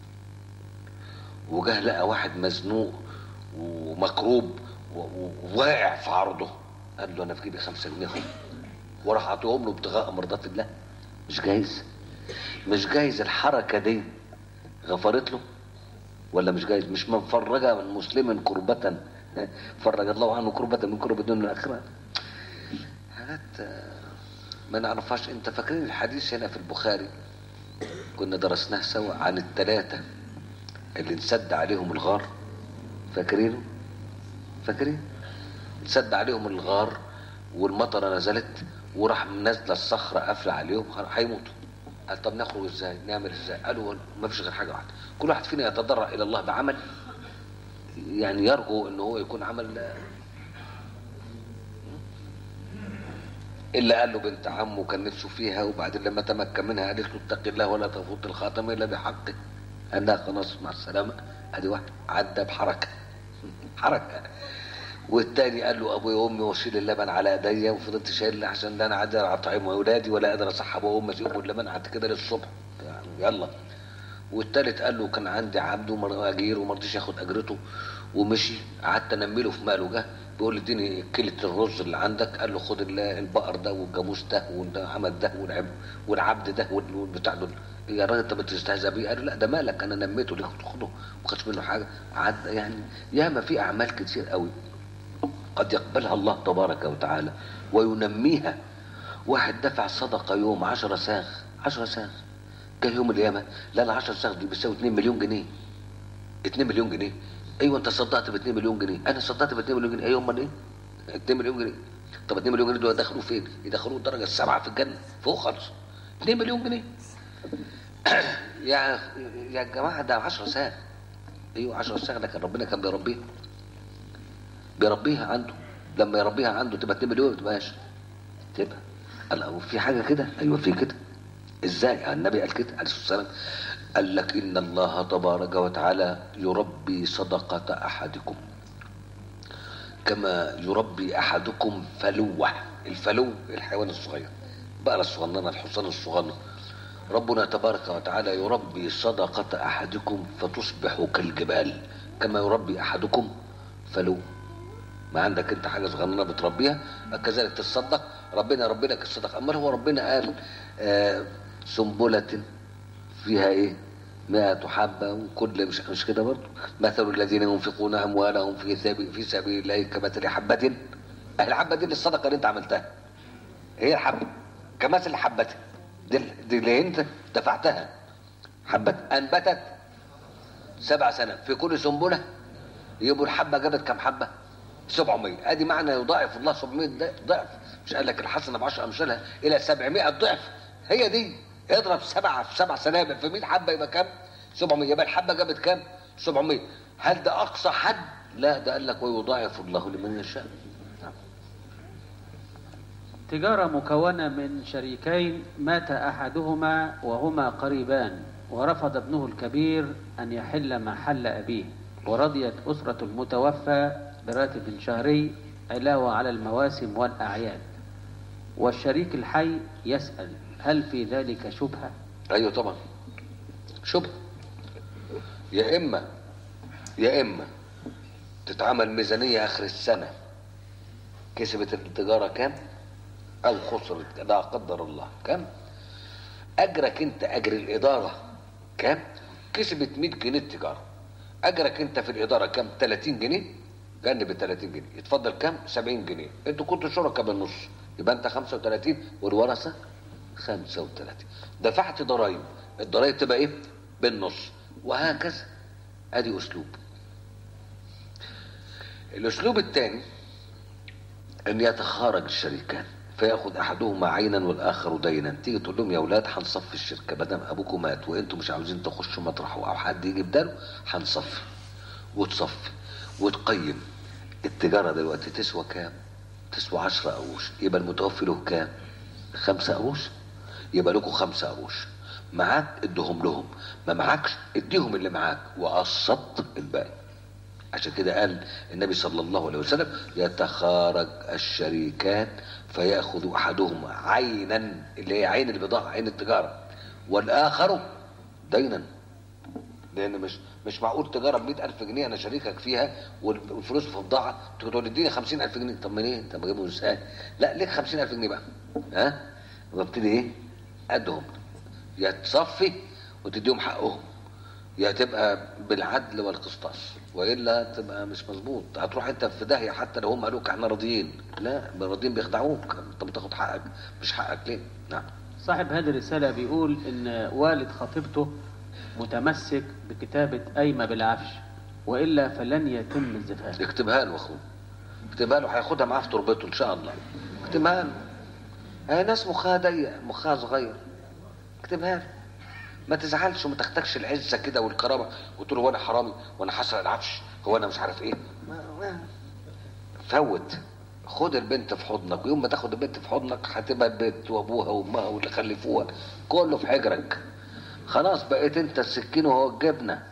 وجه لقى واحد مزنوق ومكروب وواقع في عرضه قال له انا في جيبي خمسة جنيه هم وراح عطيهم له ابتغاء مرضات الله مش جايز مش جايز الحركه دي غفرت له ولا مش جايز مش من فرج من مسلم كربة فرج الله عنه كربة من كرب الدنيا والاخره حاجات ما نعرفهاش انت فاكرين الحديث هنا في البخاري كنا درسناه سوا عن الثلاثه اللي انسد عليهم الغار فاكرينه فاكرين انسد عليهم الغار والمطره نزلت وراح نازله الصخره قافله عليهم هيموتوا قال طب نخرج ازاي نعمل ازاي قالوا ما فيش غير حاجه واحده كل واحد فينا يتضرع الى الله بعمل يعني يرجو ان هو يكون عمل الا قال له بنت عمه كان نفسه فيها وبعدين لما تمكن منها قالت له اتق الله ولا تفوت الخاتم الا بحقه قال لها خلاص مع السلامه ادي واحد عدى بحركه حركه والتاني قال له ابويا وامي وشيل اللبن على ايديا وفضلت شايل عشان لا انا قادر اطعم اولادي ولا قادر اسحب وامي اسيبهم اللبن قعدت كده للصبح يعني يلا والتالت قال له كان عندي عبد اجير وما رضيش ياخد اجرته ومشي قعدت انمله في ماله جه بيقول لي اديني كيلة الرز اللي عندك قال له خد البقر ده والجاموس ده والعمل ده والعبد ده والبتاع دول يا راجل انت بتستهزأ بيه قالوا لا ده مالك انا نميته ليه خده ما خدش منه حاجه عد يعني ياما في اعمال كتير قوي قد يقبلها الله تبارك وتعالى وينميها واحد دفع صدقه يوم عشرة ساغ عشرة ساغ جه يوم القيامه لا ال 10 ساغ دي بتساوي 2 مليون جنيه 2 مليون جنيه ايوه انت صدقت ب 2 مليون جنيه انا صدقت ب 2 مليون جنيه ايوه امال ايه 2 مليون جنيه طب 2 مليون جنيه دول يدخلوا فين يدخلوا الدرجه السابعه في الجنه فوق خالص 2 مليون جنيه يا يا جماعه ده 10 ساعة ايوه 10 ساعة ده كان ربنا كان بيربيها بيربيها عنده لما يربيها عنده تبقى 2 مليون ما تبقاش تبقى قال هو في حاجه كده ايوه في كده ازاي النبي قال كده عليه الصلاه والسلام قال لك ان الله تبارك وتعالى يربي صدقه احدكم كما يربي احدكم فلوه الفلو الحيوان الصغير بقرة الصغننة الحصان الصغنن ربنا تبارك وتعالى يربي صدقة أحدكم فتصبح كالجبال كما يربي أحدكم فلو ما عندك انت حاجة صغننة بتربيها كذلك تصدق ربنا ربي لك الصدقة أما هو ربنا قال آه سنبلة فيها ايه مئة حبة وكل مش مش كده برضه مثل الذين ينفقون أموالهم في سبيل في سبيل الله كمثل حبة الحبة دي الصدقة اللي أنت عملتها هي الحبة كمثل حبة دي, دي اللي أنت دفعتها حبة أنبتت سبع سنة في كل سنبلة يبقوا الحبة جابت كم حبة 700 ادي معنى يضاعف الله 700 ضعف مش قال لك الحسنه ب 10 امثالها الى 700 ضعف هي دي اضرب سبعه في سبع سنابل في 100 حبه يبقى كام؟ 700 يبقى الحبه جابت كام؟ 700 هل ده اقصى حد؟ لا ده قال لك ويضاعف الله لمن يشاء نعم. تجارة مكونة من شريكين مات أحدهما وهما قريبان ورفض ابنه الكبير أن يحل محل أبيه ورضيت أسرة المتوفى براتب شهري علاوة على المواسم والأعياد والشريك الحي يسأل هل في ذلك شبهة؟ ايوه طبعا شبه يا اما يا اما تتعمل ميزانيه اخر السنه كسبت التجاره كام او خسرت لا قدر الله كام اجرك انت اجر الاداره كام كسبت 100 جنيه التجاره اجرك انت في الاداره كام 30 جنيه جنب ال 30 جنيه يتفضل كام 70 جنيه انتوا كنتوا شركاء بالنص يبقى انت 35 والورثه 35 دفعت ضرائب الضرائب تبقى ايه بالنص وهكذا ادي اسلوب الاسلوب الثاني ان يتخارج الشريكان فياخذ احدهما عينا والاخر دينا تيجي تقول لهم يا اولاد هنصفي الشركه ما دام ابوكم مات وانتم مش عاوزين تخشوا مطرحه او حد يجي بداله هنصفي وتصفي وتقيم التجاره دلوقتي تسوى كام؟ تسوى 10 قروش يبقى المتوفي له كام؟ خمسة قروش يبقى لكم خمسة قروش معاك ادهم لهم ما معاكش اديهم اللي معاك وقسط الباقي عشان كده قال النبي صلى الله عليه وسلم يتخارج الشريكان فياخذ احدهما عينا اللي هي عين البضاعه عين التجاره والاخر دينا لان مش مش معقول تجاره ب ألف جنيه انا شريكك فيها والفلوس في بضاعه تقول اديني 50000 جنيه طب منين؟ طب اجيبهم ازاي؟ لا ليك 50000 جنيه بقى ها؟ وابتدي ايه؟ قدهم يا تصفي وتديهم حقهم يا تبقى بالعدل والقسطاس والا تبقى مش مظبوط هتروح انت في داهيه حتى لو هم قالوك احنا راضيين لا راضيين بيخدعوك انت بتاخد حقك مش حقك ليه؟ نعم صاحب هذه الرسالة بيقول إن والد خطيبته متمسك بكتابة قايمة بالعفش وإلا فلن يتم الزفاف اكتبها له اخوه اكتبها له هياخدها معاه في تربته ان شاء الله اكتبها له هي ناس مخها ضيق مخها صغير اكتبها له ما تزعلش وما تختكش العزه كده والكرامه وتقول هو انا حرامي وانا هسرق العفش هو انا مش عارف ايه ما ما فوت خد البنت في حضنك ويوم ما تاخد البنت في حضنك هتبقى البنت وابوها وامها واللي خلفوها كله في حجرك خلاص بقيت انت السكين وهو الجبنه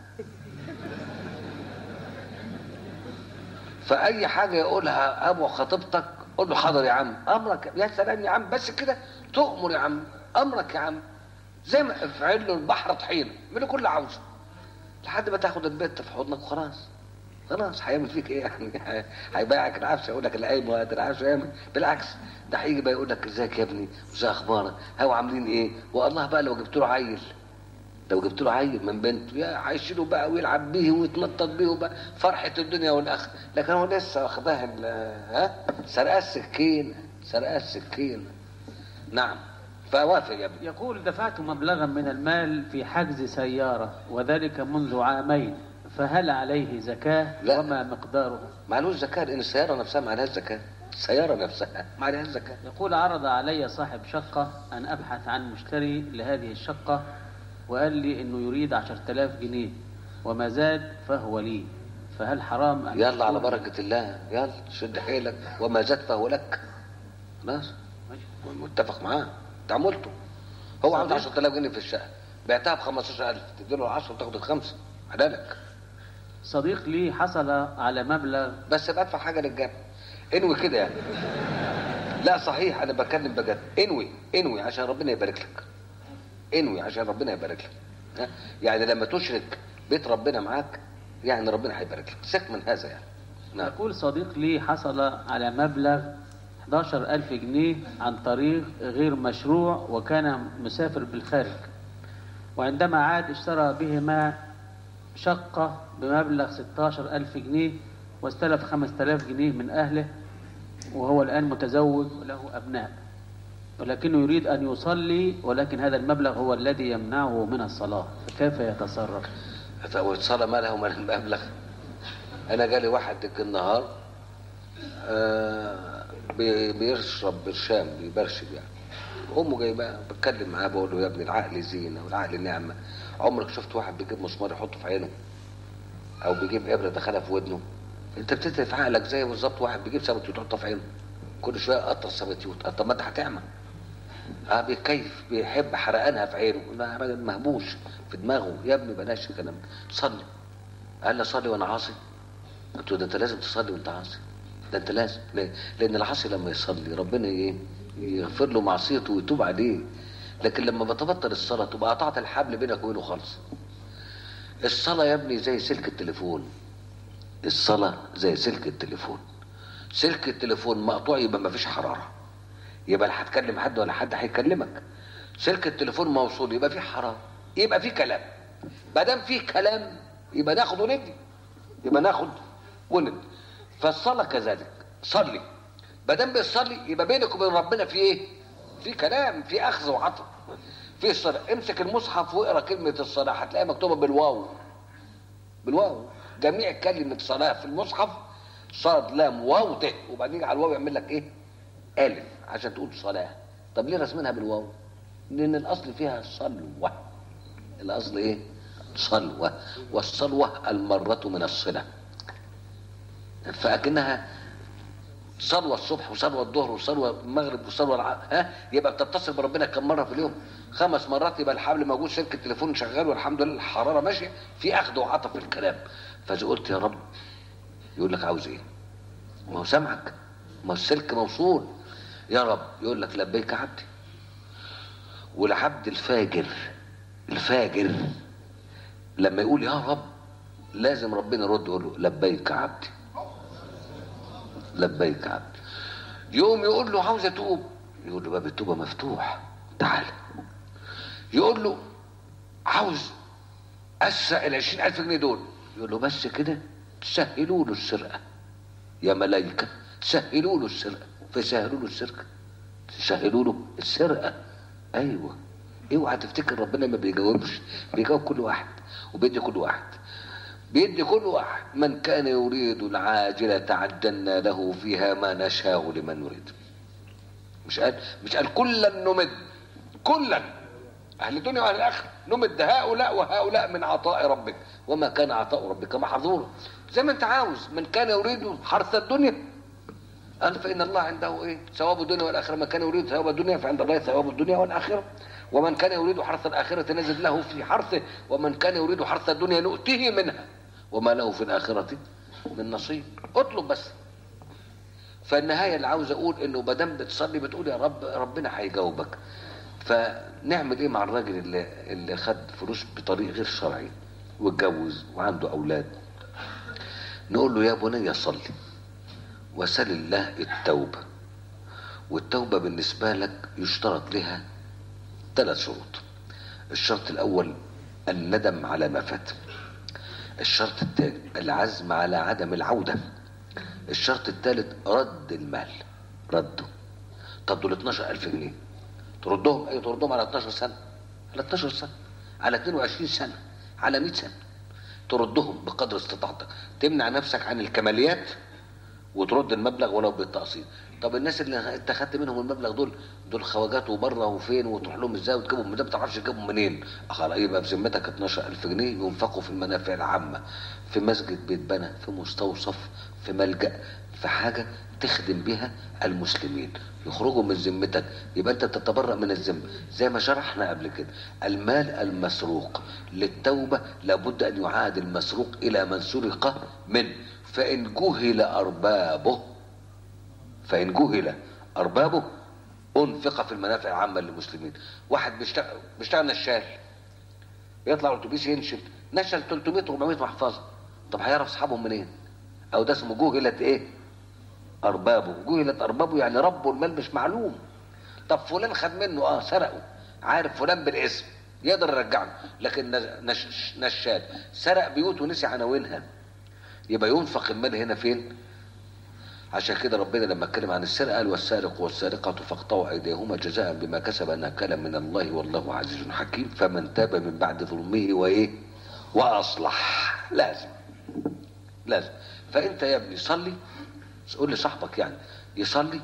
فاي حاجه يقولها ابو خطيبتك قول له حاضر يا عم امرك يا سلام يا عم بس كده تؤمر يا عم امرك يا عم زي ما افعل له البحر طحينه اعمل له كل اللي عاوزه لحد ما تاخد البنت في حضنك وخلاص خلاص هيعمل فيك ايه يعني هيبيعك العفش يقول لك القايم وهات العفش يعمل بالعكس ده هيجي بقى يقول لك ازيك يا ابني وازي اخبارك هو عاملين ايه والله بقى لو جبت له عيل لو جبت له عيل من بنته يا هيشيله بقى ويلعب بيه ويتنطط بيه وبقى فرحه الدنيا والاخره لكن هو لسه واخدها ال- ها سرقه السكين سرقه السكين نعم فوافق يا ابني يقول دفعت مبلغا من المال في حجز سيارة وذلك منذ عامين فهل عليه زكاة لا. وما مقدارها معلوش زكاه لان السياره نفسها ما عليهاش زكاه السياره نفسها ما عليهاش زكاه يقول عرض علي صاحب شقة أن أبحث عن مشتري لهذه الشقة وقال لي أنه يريد عشرة آلاف جنيه وما زاد فهو لي فهل حرام أن يلا على أكون- بركه الله يلا شد حيلك وما زاد فهو لك خلاص ماشي. متفق معاه انت عملته هو عاوز صحيح. 10000 جنيه في الشقه بعتها ب 15000 تديله ال 10 وتاخد الخمسه حلالك صديق لي حصل على مبلغ بس بدفع حاجه للجامع انوي كده يعني لا صحيح انا بتكلم بجد انوي انوي عشان ربنا يبارك لك انوي عشان ربنا يبارك لك ها؟ يعني لما تشرك بيت ربنا معاك يعني ربنا هيبارك لك سك من هذا يعني نعم يقول صديق لي حصل على مبلغ 11 ألف جنيه عن طريق غير مشروع وكان مسافر بالخارج وعندما عاد اشترى بهما شقة بمبلغ 16 ألف جنيه واستلف 5000 جنيه من أهله وهو الآن متزوج وله أبناء ولكنه يريد أن يصلي ولكن هذا المبلغ هو الذي يمنعه من الصلاة فكيف يتصرف فوصل ما له من المبلغ انا جالي واحد ديك النهار آه بي- بيشرب برشام بيبرشم يعني امه جايباه بتكلم معاه بقول له يا ابني العقل زينه والعقل نعمه عمرك شفت واحد بيجيب مسمار يحطه في عينه او بيجيب ابره دخلها في ودنه انت بتتلف عقلك زي بالظبط واحد بيجيب سبتيوت يحطها في عينه كل شويه قطر سبتيوت طب ما انت هتعمى اه بيكيف بيحب حرقانها في عينه لا راجل مهبوش في دماغه يا ابني بلاش الكلام ده صلي قال لي صلي وانا عاصي قلت له ده انت لازم تصلي وانت عاصي ده انت لازم ليه؟ لان العاصي لما يصلي ربنا ايه يغفر له معصيته ويتوب عليه لكن لما بتبطل الصلاه تبقى قطعت الحبل بينك وبينه خالص الصلاه يا ابني زي سلك التليفون الصلاه زي سلك التليفون سلك التليفون مقطوع يبقى مفيش حراره يبقى لا هتكلم حد ولا حد هيكلمك سلك التليفون موصول يبقى في حراره يبقى في كلام ما دام في كلام يبقى ناخد وندي يبقى ناخد وندي فالصلاه كذلك صلي ما دام بتصلي يبقى بينك وبين ربنا في ايه؟ في كلام في اخذ وعطاء في الصلاه امسك المصحف واقرا كلمه الصلاه هتلاقيها مكتوبه بالواو بالواو جميع كلمه صلاه في المصحف صاد لام واو ت وبعدين على الواو يعمل لك ايه؟ الف عشان تقول صلاه طب ليه رسمينها بالواو؟ لان الاصل فيها صلوه الاصل ايه؟ صلوه والصلوه المره من الصله فاكنها صلوه الصبح وصلوه الظهر وصلوه المغرب وصلوه الع... ها يبقى بتتصل بربنا كم مره في اليوم خمس مرات يبقى الحبل موجود سلك التليفون شغال والحمد لله الحراره ماشيه في اخذ وعطا في الكلام فاذا قلت يا رب يقول لك عاوز ايه ما هو سامعك ما هو السلك موصول يا رب يقول لك لبيك عبدي والعبد الفاجر الفاجر لما يقول يا رب لازم ربنا يرد يقول له لبيك عبدي لبيك عبدي يقوم يقول له عاوز اتوب يقول له باب التوبه مفتوح تعال يقول له عاوز اسرق ال 20000 جنيه دول يقول له بس كده سهلوا له السرقه يا ملايكه سهلوا له السرقه فسهلوا له السرقه سهلوا له السرقه ايوه اوعى تفتكر ربنا ما بيجاوبش بيجاوب كل واحد وبيدي كل واحد بيدي كل واحد من كان يريد العاجلة عجلنا له فيها ما نشاء لمن نريد مش قال مش قال كلا نمد كلا اهل الدنيا واهل الاخره نمد هؤلاء وهؤلاء من عطاء ربك وما كان عطاء ربك محظورا زي ما انت عاوز من كان يريد حرث الدنيا قال فان الله عنده ايه ثواب الدنيا والاخره من كان يريد ثواب الدنيا فعند الله ثواب الدنيا والاخره ومن كان يريد حرث الاخره نزد له في حرثه ومن كان يريد حرث الدنيا نؤتيه منها وما له في الاخره من نصيب اطلب بس فالنهايه اللي عاوز اقول انه ما دام بتصلي بتقول يا رب ربنا هيجاوبك فنعمل ايه مع الراجل اللي اللي خد فلوس بطريق غير شرعي واتجوز وعنده اولاد نقول له يا بني صلي وسل الله التوبه والتوبه بالنسبه لك يشترط لها ثلاث شروط الشرط الاول الندم على ما فات الشرط الثاني العزم على عدم العودة الشرط الثالث رد المال رده طب دول 12000 جنيه تردهم اي تردهم على 12 سنة على 12 سنة على 22 سنة على 100 سنة تردهم بقدر استطاعتك تمنع نفسك عن الكماليات وترد المبلغ ولو بالتقسيط طب الناس اللي انت خدت منهم المبلغ دول دول خواجات وبره وفين وتروح لهم ازاي وتجيبهم ده ما تعرفش تجيبهم منين خلاص يبقى بذمتك 12000 جنيه ينفقوا في المنافع العامه في مسجد بيتبنى في مستوصف في ملجا في حاجه تخدم بها المسلمين يخرجوا من ذمتك يبقى انت تتبرأ من الذمه زي ما شرحنا قبل كده المال المسروق للتوبه لابد ان يعاد المسروق الى من سرق منه فان جهل اربابه فإن جهل أربابه أنفق في المنافع العامة للمسلمين واحد بيشتغل بيشتغل نشال بيطلع الأتوبيس ينشل نشل 300 400 محفظة طب هيعرف أصحابهم منين؟ أو ده اسمه جهلة إيه؟ أربابه جهلة أربابه يعني ربه المال مش معلوم طب فلان خد منه اه سرقه عارف فلان بالاسم يقدر يرجعه لكن نش نشال سرق بيوت ونسي عناوينها يبقى ينفق المال هنا فين؟ عشان كده ربنا لما اتكلم عن السرقه قال والسارق والسارقه فاقطعوا ايديهما جزاء بما كسب نكالا من الله والله عزيز حكيم فمن تاب من بعد ظلمه وايه؟ واصلح لازم لازم فانت يا ابني صلي قول لصاحبك يعني يصلي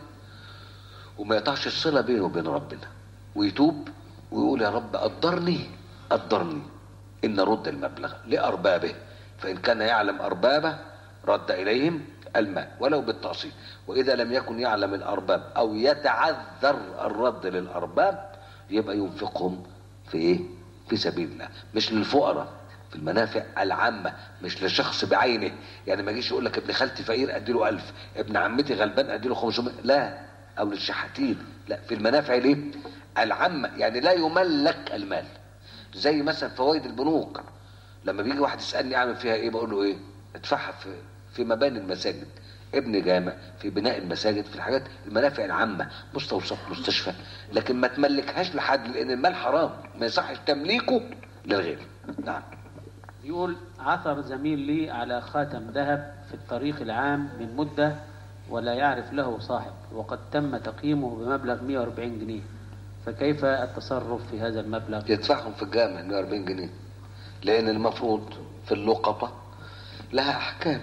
وما يقطعش الصله بينه وبين ربنا ويتوب ويقول يا رب قدرني قدرني ان رد المبلغ لاربابه فان كان يعلم اربابه رد اليهم المال ولو بالتقسيط واذا لم يكن يعلم الارباب او يتعذر الرد للارباب يبقى ينفقهم في ايه في سبيل الله مش للفقراء في المنافع العامة مش لشخص بعينه يعني ما يجيش يقول لك ابن خالتي فقير ادي له 1000 ابن عمتي غلبان ادي له 500 لا او للشحاتين لا في المنافع ليه العامة يعني لا يملك المال زي مثلا فوائد البنوك لما بيجي واحد يسالني اعمل فيها ايه بقول له ايه ادفعها في في مباني المساجد ابن جامع في بناء المساجد في الحاجات المنافع العامة مستوصف مستشفى لكن ما تملكهاش لحد لأن المال حرام ما يصحش تمليكه للغير نعم يقول عثر زميل لي على خاتم ذهب في الطريق العام من مدة ولا يعرف له صاحب وقد تم تقييمه بمبلغ 140 جنيه فكيف التصرف في هذا المبلغ يدفعهم في الجامع 140 جنيه لأن المفروض في اللقطة لها أحكام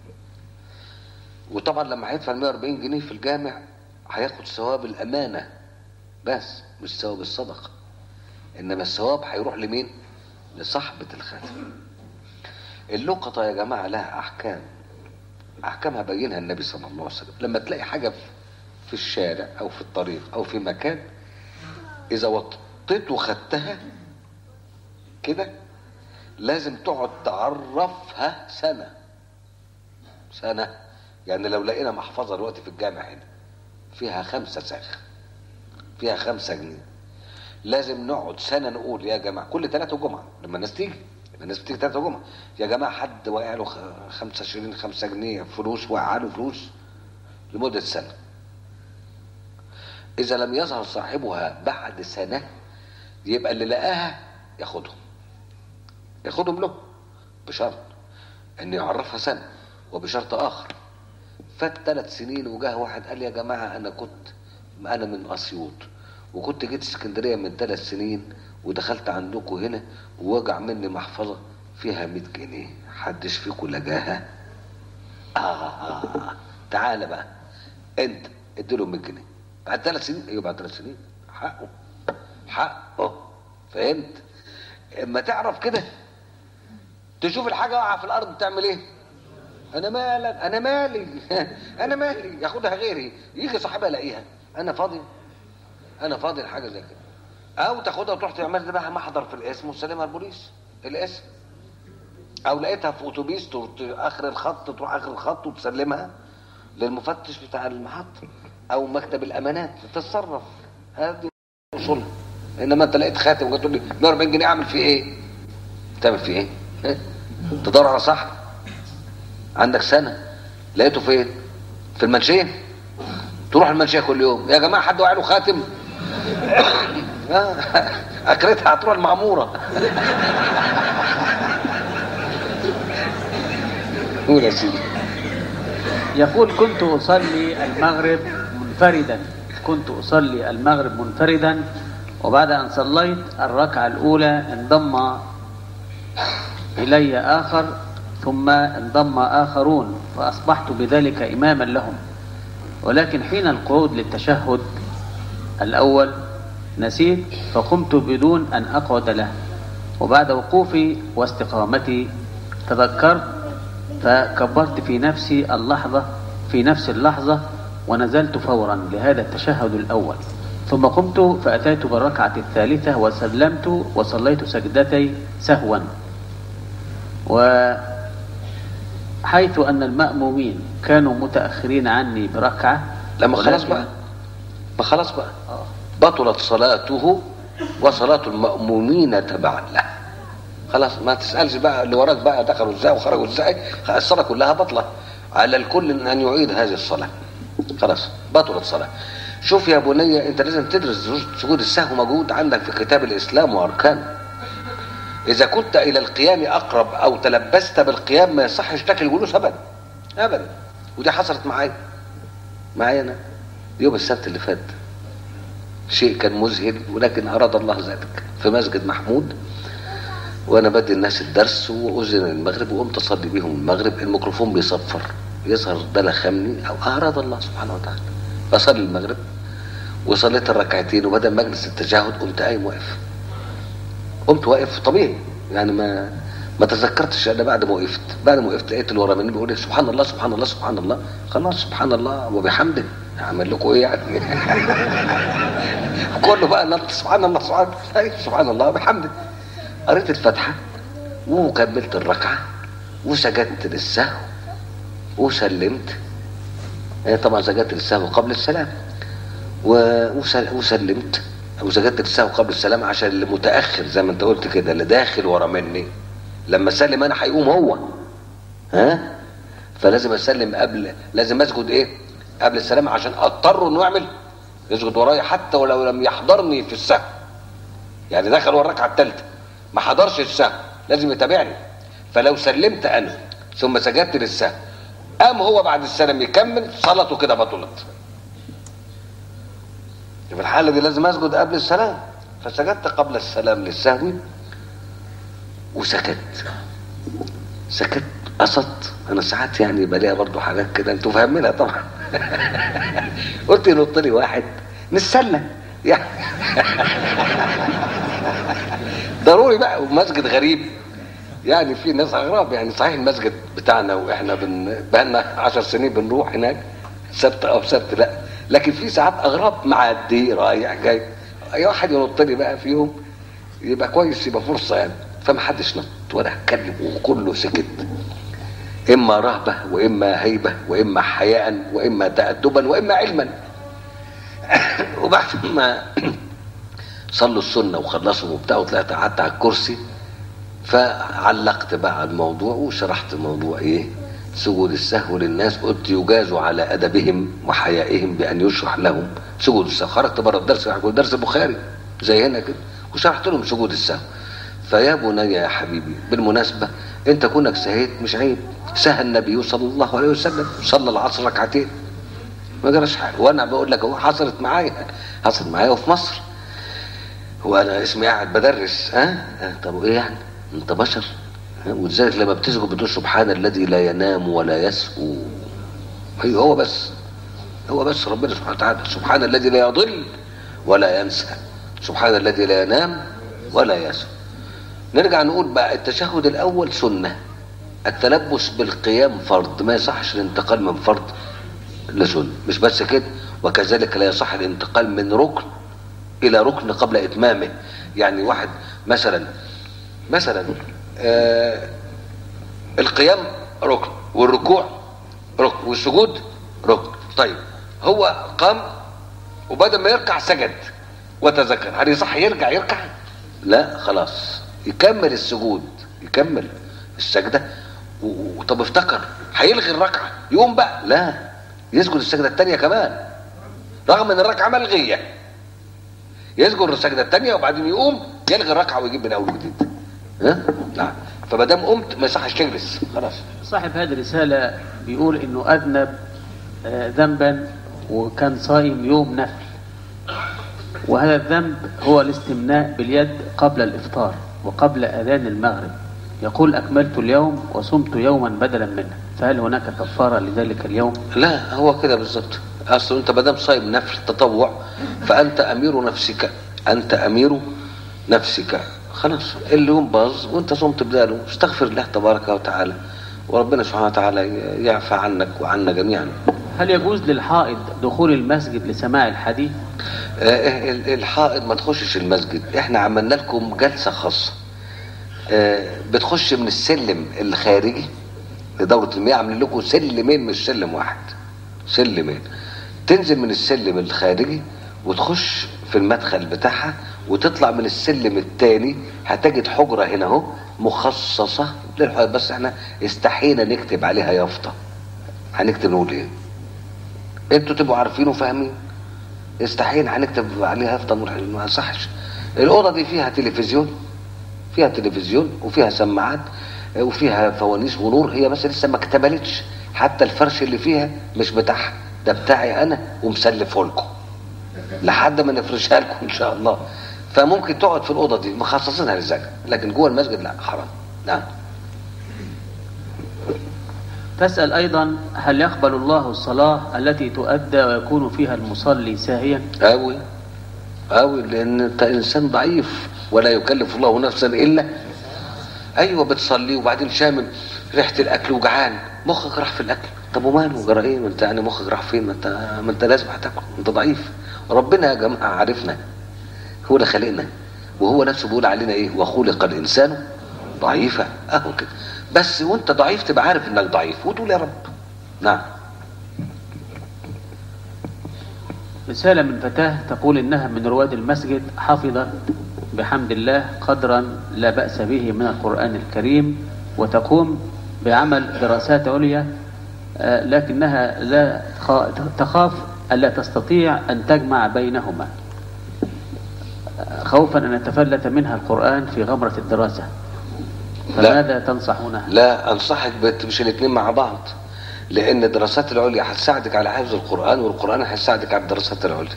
وطبعا لما هيدفع 140 جنيه في الجامع هياخد ثواب الامانه بس مش ثواب الصدقه انما الثواب هيروح لمين لصاحبه الخاتم اللقطه يا جماعه لها احكام احكامها بينها النبي صلى الله عليه وسلم لما تلاقي حاجه في الشارع او في الطريق او في مكان اذا وطيت وخدتها كده لازم تقعد تعرفها سنه سنه يعني لو لقينا محفظة دلوقتي في الجامع هنا فيها خمسة ساخ فيها خمسة جنيه لازم نقعد سنة نقول يا جماعة كل ثلاثة جمعة لما الناس تيجي لما الناس بتيجي ثلاثة جمعة يا جماعة حد واقع له خمسة شيرين خمسة جنيه فلوس وقع له فلوس لمدة سنة إذا لم يظهر صاحبها بعد سنة يبقى اللي لقاها ياخدهم ياخدهم له بشرط أن يعرفها سنة وبشرط آخر فات ثلاث سنين وجاه واحد قال لي يا جماعه انا كنت انا من اسيوط وكنت جيت اسكندريه من ثلاث سنين ودخلت عندكم هنا ووجع مني محفظه فيها 100 جنيه حدش فيكم لقاها آه, اه تعالى بقى انت اديله 100 جنيه بعد ثلاث سنين ايوه بعد ثلاث سنين حقه حقه فهمت اما تعرف كده تشوف الحاجه واقعه في الارض تعمل ايه انا مالك انا مالي انا مالي ياخدها غيري يجي صاحبها يلاقيها انا فاضي انا فاضي لحاجه زي كده او تاخدها وتروح تعمل بقى محضر في الاسم وتسلمها البوليس الاسم او لقيتها في اتوبيس اخر الخط تروح اخر الخط وتسلمها للمفتش بتاع المحطه او مكتب الامانات تتصرف هذه اصولها انما انت لقيت خاتم وتقول لي 140 جنيه اعمل فيه ايه؟ تعمل فيه ايه؟ تدور على صاحب عندك سنة لقيته فين في المنشية تروح المنشية كل يوم يا جماعة حد وقع له خاتم آه، اكلتها هتروح المعموره قول يا سيدي يقول كنت أصلي المغرب منفردا كنت أصلي المغرب منفردا وبعد أن صليت الركعة الأولى انضم إلي آخر ثم انضم آخرون فأصبحت بذلك إماما لهم ولكن حين القعود للتشهد الأول نسيت فقمت بدون أن أقعد له وبعد وقوفي واستقامتي تذكرت فكبرت في نفسي اللحظة في نفس اللحظة ونزلت فورا لهذا التشهد الأول ثم قمت فأتيت بالركعة الثالثة وسلمت وصليت سجدتي سهوا وحيث أن المأمومين كانوا متأخرين عني بركعة لما خلاص ولكن- بقى ما خلاص بقى بطلت صلاته وصلاة المأمومين تبعا له خلاص ما تسألش بقى اللي وراك بقى دخلوا ازاي وخرجوا ازاي الصلاة كلها بطلة على الكل ان يعيد هذه الصلاة خلاص بطلت صلاة شوف يا بني انت لازم تدرس سجود السهو موجود عندك في كتاب الاسلام واركانه اذا كنت الى القيام اقرب او تلبست بالقيام ما يصحش لك الجلوس ابدا ابدا ودي حصلت معايا معايا انا يوم السبت اللي فات شيء كان مذهل ولكن اراد الله ذلك في مسجد محمود وانا بدي الناس الدرس واذن المغرب وقمت اصلي بيهم المغرب الميكروفون بيصفر يظهر ده لخمني او اراد الله سبحانه وتعالى بصلي المغرب وصليت الركعتين وبدل مجلس التشهد قمت قايم واقف قمت واقف طبيعي يعني ما ما تذكرتش انا بعد ما وقفت بعد ما وقفت لقيت اللي ورا مني بيقول لي سبحان الله سبحان الله سبحان الله خلاص سبحان الله وبحمده اعمل لكم ايه يعني كله بقى نط سبحان الله سبحان الله سبحان الله وبحمده قريت الفاتحه وكملت الركعه وسجدت للسهو وسلمت آه، طبعا سجدت للسهو قبل السلام و- وسل- وسلمت وسجدت للسهو قبل السلام عشان اللي متاخر زي ما انت قلت كده اللي داخل ورا مني لما سلم انا هيقوم هو ها فلازم اسلم قبل لازم اسجد ايه قبل السلام عشان اضطر انه يعمل يسجد ورايا حتى ولو لم يحضرني في السهو يعني دخل ورا الركعه الثالثه ما حضرش السهو لازم يتابعني فلو سلمت انا ثم سجدت للسهو قام هو بعد السلام يكمل صلاته كده بطلت في الحالة دي لازم أسجد قبل السلام فسجدت قبل السلام للسهو وسكت سكت قصدت أنا ساعات يعني بلاقي برضو حاجات كده أنتوا فاهمينها طبعا قلت ينط لي واحد نتسلى يعني ضروري بقى ومسجد غريب يعني في ناس اغراب يعني صحيح المسجد بتاعنا واحنا بن... بقالنا عشر سنين بنروح هناك سبت او سبت لا لكن في ساعات اغراب معدي رايح جاي اي واحد ينط لي بقى فيهم يبقى كويس يبقى فرصه يعني فما حدش نط ولا اتكلم وكله سكت اما رهبه واما هيبه واما حياء واما تادبا واما علما وبعد ما صلوا السنه وخلصوا وبتاع وطلعت قعدت على الكرسي فعلقت بقى على الموضوع وشرحت موضوع ايه سجود السهو للناس قلت يجاز على ادبهم وحيائهم بان يشرح لهم سجود السهو خرجت بره الدرس كنت درس البخاري زي هنا كده وشرحت لهم سجود السهو فيا بني يا حبيبي بالمناسبه انت كونك سهيت مش عيب سهى النبي صلى الله عليه وسلم صلى العصر ركعتين ما جراش حاجه وانا بقول لك اهو حصلت معايا حصلت معايا وفي مصر هو انا اسمي قاعد بدرس ها أه؟ طب وايه يعني انت بشر ها؟ ولذلك لما بتسجد بتقول سبحان الذي لا ينام ولا يسهو هي هو بس هو بس ربنا سبحانه وتعالى سبحان الذي لا يضل ولا ينسى سبحان الذي لا ينام ولا يسهو نرجع نقول بقى التشهد الاول سنه التلبس بالقيام فرض ما يصحش الانتقال من فرض لسنه مش بس كده وكذلك لا يصح الانتقال من ركن الى ركن قبل اتمامه يعني واحد مثلا مثلا آه القيام ركن والركوع ركن والسجود ركن طيب هو قام وبدل ما يركع سجد وتذكر هل يصح يرجع يركع لا خلاص يكمل السجود يكمل السجدة و- طب افتكر هيلغي الركعة يقوم بقى لا يسجد السجدة التانية كمان رغم ان الركعة ملغية يسجد السجده الثانيه وبعدين يقوم يلغي الركعه ويجيب من اول وجديد ها نعم فما دام قمت ما يصحش تجلس خلاص صاحب هذه الرسالة بيقول إنه أذنب آه، ذنبا وكان صائم يوم نفل وهذا الذنب هو الاستمناء باليد قبل الإفطار وقبل أذان المغرب يقول أكملت اليوم وصمت يوما بدلا منه فهل هناك كفارة لذلك اليوم؟ لا هو كده بالظبط اصل انت ما دام صايم نفل تطوع فانت امير نفسك انت امير نفسك خلاص اليوم باظ وانت صمت بداله استغفر الله تبارك وتعالى وربنا سبحانه وتعالى يعفى عنك وعنا جميعا هل يجوز للحائض دخول المسجد لسماع الحديث؟ آه، ال- الحائض ما تخشش المسجد احنا عملنا لكم جلسة خاصة آه، بتخش من السلم الخارجي لدورة المياه عاملين لكم سلمين مش سلم واحد سلمين تنزل من السلم الخارجي وتخش في المدخل بتاعها وتطلع من السلم التاني هتجد حجرة هنا اهو مخصصة للحائض بس احنا استحينا نكتب عليها يافطة هنكتب نقول ايه انتوا تبقوا عارفين وفاهمين استحيل هنكتب عليها يافطه مرحله ما صحش الاوضه دي فيها تلفزيون فيها تلفزيون وفيها سماعات وفيها فوانيس ونور هي بس لسه ما اكتملتش حتى الفرش اللي فيها مش بتاعها ده بتاعي انا ومسلفه لكم لحد ما نفرشها لكم ان شاء الله فممكن تقعد في الاوضه دي مخصصينها للزكاه لكن جوه المسجد لا حرام نعم تسأل أيضا هل يقبل الله الصلاة التي تؤدى ويكون فيها المصلي ساهيا؟ أوي أوي لأن أنت إنسان ضعيف ولا يكلف الله نفسا إلا أيوة بتصلي وبعدين شامل ريحة الأكل وجعان مخك راح في الأكل طب وماله جرى إيه ما أنت يعني مخك راح فين ما أنت ما أنت لازم هتاكل أنت ضعيف ربنا يا جماعة عارفنا هو اللي خلقنا وهو نفسه بيقول علينا إيه وخلق الإنسان ضعيفا أهو كده بس وأنت ضعيف تبقى عارف إنك ضعيف وتقول يا رب نعم رسالة من فتاة تقول إنها من رواد المسجد حفظت بحمد الله قدرا لا بأس به من القرآن الكريم وتقوم بعمل دراسات عليا آه، لكنها لا تخ- تخاف ألا تستطيع أن تجمع بينهما آه، خوفا أن يتفلت منها القرآن في غمرة الدراسة فماذا تنصحونها؟ لا انصحك بتمشي الاثنين مع بعض لان الدراسات العليا هتساعدك على حفظ القران والقران هيساعدك على الدراسات العليا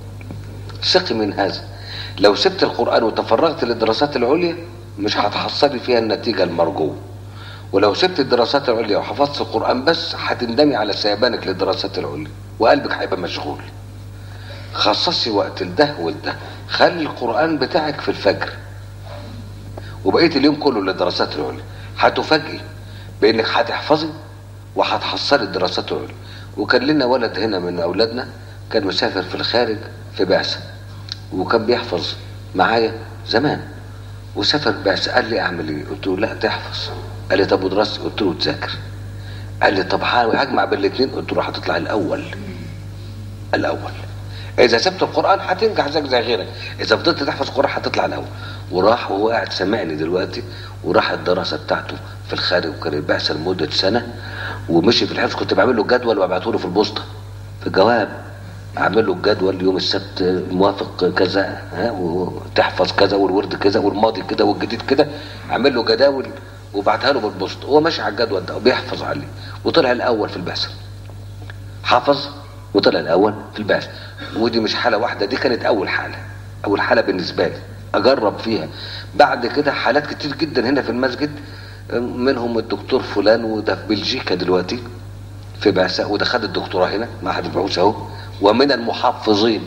ثقي من هذا لو سبت القران وتفرغت للدراسات العليا مش هتحصلي فيها النتيجه المرجوه ولو سبت الدراسات العليا وحفظت القران بس هتندمي على سيبانك للدراسات العليا وقلبك هيبقى مشغول خصصي وقت لده ولده خلي القران بتاعك في الفجر وبقيت اليوم كله للدراسات العليا هتفاجئي بانك هتحفظي وهتحصلي الدراسات العليا وكان لنا ولد هنا من اولادنا كان مسافر في الخارج في بعثه وكان بيحفظ معايا زمان وسافر بعثه قال لي اعمل ايه؟ قلت له لا تحفظ قال لي طب ودراستي؟ قلت له تذاكر قال لي طب هجمع بين الاثنين قلت له هتطلع الاول الاول اذا سبت القران هتنجح زيك زي غيرك اذا فضلت تحفظ القران هتطلع الاول وراح وهو قاعد سامعني دلوقتي وراح الدراسه بتاعته في الخارج وكان البعثه لمده سنه ومشي في الحفظ كنت بعمل له جدول وابعته له في البوسطه في الجواب اعمل له الجدول يوم السبت الموافق كذا ها وتحفظ كذا والورد كذا والماضي كده والجديد كده اعمل له جداول وبعتها له بالبوسطه هو ماشي على الجدول ده وبيحفظ عليه وطلع الاول في البعثه حفظ وطلع الاول في البعث ودي مش حاله واحده دي كانت اول حاله اول حاله بالنسبه لي اجرب فيها بعد كده حالات كتير جدا هنا في المسجد منهم الدكتور فلان وده في بلجيكا دلوقتي في بعثة وده خد الدكتوراه هنا معهد البعوث اهو ومن المحفظين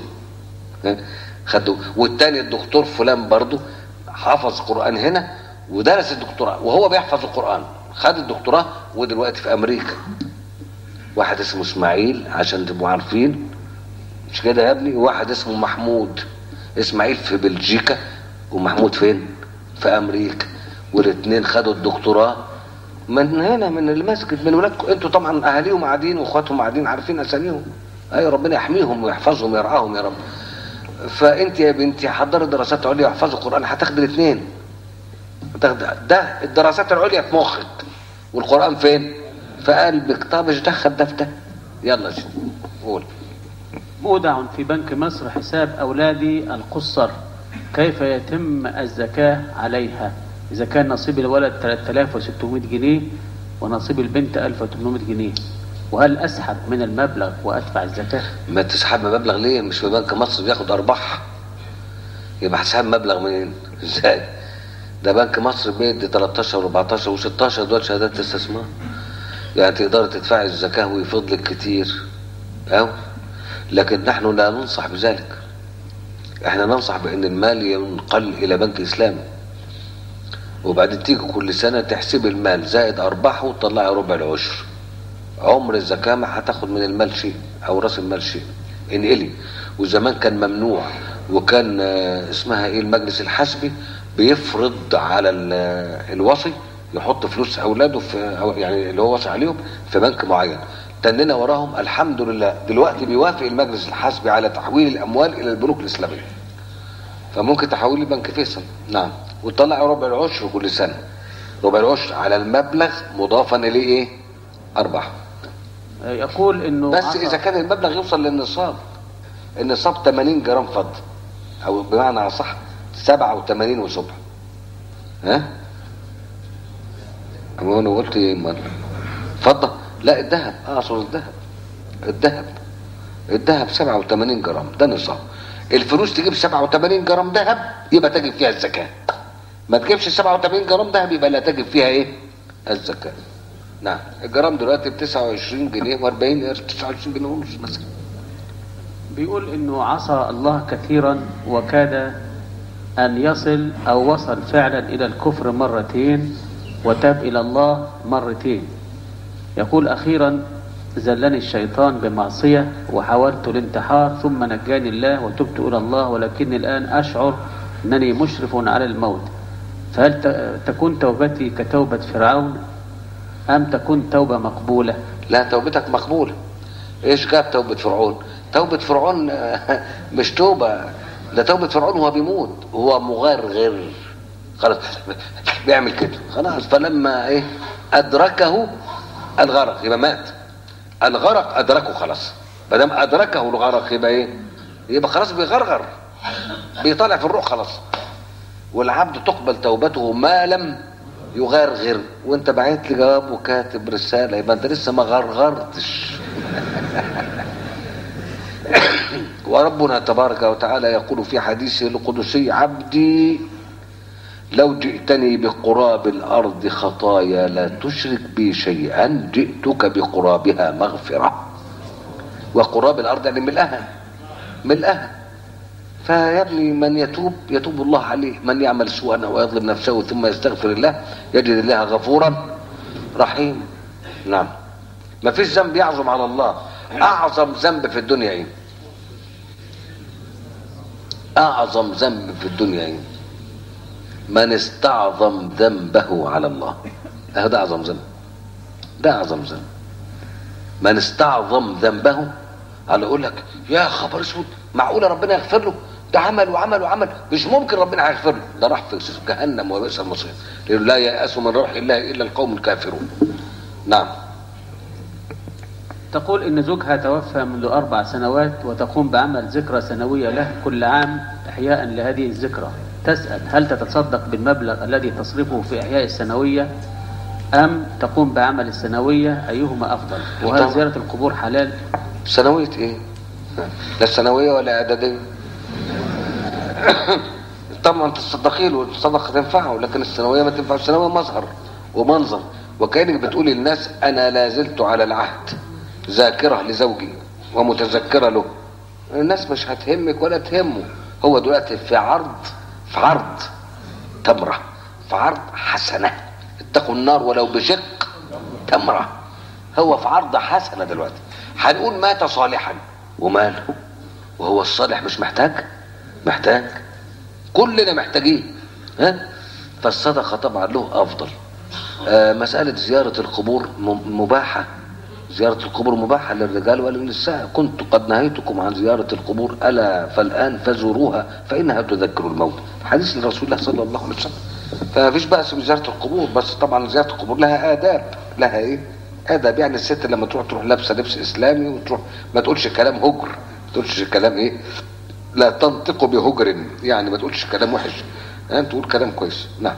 خدوا والتاني الدكتور فلان برضو حفظ قرآن هنا ودرس الدكتوراه وهو بيحفظ القرآن خد الدكتوراه ودلوقتي في أمريكا واحد اسمه اسماعيل عشان تبقوا عارفين مش كده يا ابني وواحد اسمه محمود اسماعيل في بلجيكا ومحمود فين في امريكا والاثنين خدوا الدكتوراه من هنا من المسجد من ولادكم انتوا طبعا اهاليهم قاعدين واخواتهم قاعدين عارفين اساميهم اي ربنا يحميهم ويحفظهم ويرعاهم يا رب فانت يا بنتي حضري دراسات عليا واحفظي القران هتاخدي الاثنين هتاخدي ده الدراسات العليا في مخك والقران فين في قلبك طب ايش دخل ده في ده يلا قول مودع في بنك مصر حساب أولادي القصر كيف يتم الزكاة عليها إذا كان نصيب الولد 3600 جنيه ونصيب البنت 1800 جنيه وهل أسحب من المبلغ وأدفع الزكاة ما تسحب مبلغ ليه مش في بنك مصر بياخد ارباح يبقى هتسحب مبلغ منين ازاي ده بنك مصر بيدي 13 و14 و16 دول شهادات استثمار يعني تقدر تدفعي الزكاة ويفضل لك كتير أو لكن نحن لا ننصح بذلك احنا ننصح بان المال ينقل الى بنك اسلامي وبعدين تيجي كل سنة تحسب المال زائد ارباحه وتطلعي ربع العشر عمر الزكاة ما هتاخد من المال شيء او راس المال شيء انقلي وزمان كان ممنوع وكان آه، اسمها ايه المجلس الحسبي بيفرض على ال- الوصي يحط فلوس اولاده في أو يعني اللي هو وصي عليهم في بنك معين تننا وراهم الحمد لله دلوقتي بيوافق المجلس الحسبي على تحويل الاموال الى البنوك الاسلاميه فممكن تحولي بنك فيصل نعم وتطلع ربع العشر كل سنه ربع العشر على المبلغ مضافا اليه ايه ارباح يقول انه بس عصى- اذا كان المبلغ يوصل للنصاب النصاب 80 جرام فضه او بمعنى اصح 87 وسبع ها هو انا قلت ايه امال فضه لا الذهب اقصد الذهب الذهب الذهب 87 جرام ده نصاب الفلوس تجيب 87 جرام ذهب يبقى تجب فيها الزكاه ما تجيبش 87 جرام ذهب يبقى لا تجب فيها ايه الزكاه نعم الجرام دلوقتي ب 29 جنيه و40 قرش 29 جنيه ونص مثلا بيقول انه عصى الله كثيرا وكاد ان يصل او وصل فعلا الى الكفر مرتين وتاب الى الله مرتين يقول اخيرا زلني الشيطان بمعصية وحاولت الانتحار ثم نجاني الله وتبت الى الله ولكني الان اشعر انني مشرف على الموت فهل ت- تكون توبتي كتوبة فرعون ام تكون توبة مقبولة لا توبتك مقبولة ايش جاب توبة فرعون توبة فرعون آه، مش توبة ده توبة فرعون وهو بيموت هو مغرغر خلاص بيعمل كده خلاص فلما ايه ادركه الغرق يبقى مات الغرق ادركه خلاص ما دام ادركه الغرق يبقى ايه يبقى خلاص بيغرغر بيطلع في الروح خلاص والعبد تقبل توبته ما لم يغرغر وانت بعت لي جواب وكاتب رساله يبقى انت لسه ما غرغرتش وربنا تبارك وتعالى يقول في حديثه القدسي عبدي لو جئتني بقراب الارض خطايا لا تشرك بي شيئا جئتك بقرابها مغفره وقراب الارض يعني ملئها ملئها فيا ابني من يتوب يتوب الله عليه من يعمل سوءا او يظلم نفسه ثم يستغفر الله يجد الله غفورا رحيما نعم ما فيش ذنب يعظم على الله اعظم ذنب في الدنيا ايه اعظم ذنب في الدنيا ايه من استعظم ذنبه على الله هذا اعظم ذنب ده اعظم ذنب من استعظم ذنبه على يقول لك يا خبر اسود معقوله ربنا يغفر له ده عمل وعمل وعمل مش ممكن ربنا هيغفر له ده راح في جهنم وبئس المصير لأنه لا يأس من روح الله الا القوم الكافرون نعم تقول إن زوجها توفى منذ أربع سنوات وتقوم بعمل ذكرى سنوية له كل عام إحياء لهذه الذكرى تسأل هل تتصدق بالمبلغ الذي تصرفه في إحياء السنوية أم تقوم بعمل السنوية أيهما أفضل وهل طبعا. زيارة القبور حلال سنوية ايه لا ثانوية ولا اعدادية طبعا تصدقي له الصدقة تنفعه لكن الثانوية ما تنفعش الثانوية مظهر ومنظر وكأنك بتقولي للناس انا لا زلت على العهد ذاكرة لزوجي ومتذكرة له الناس مش هتهمك ولا تهمه هو دلوقتي في عرض في عرض تمرة في عرض حسنة اتقوا النار ولو بشق تمرة هو في عرض حسنة دلوقتي هنقول مات صالحا وماله وهو الصالح مش محتاج محتاج كلنا محتاجين ها فالصدقة طبعا له أفضل آه مسألة زيارة القبور م- مباحة زيارة القبور مباحة للرجال وللنساء كنت قد نهيتكم عن زيارة القبور ألا فالآن فزوروها فإنها تذكر الموت حديث لرسول الله صلى الله عليه وسلم فما فيش بأس بزيارة القبور بس طبعا زيارة القبور لها آداب لها إيه آداب يعني الست لما تروح تروح لابسة لبس إسلامي وتروح ما تقولش كلام هجر ما تقولش كلام ايه لا تنطق بهجر يعني ما تقولش كلام وحش يعني تقول كلام كويس نعم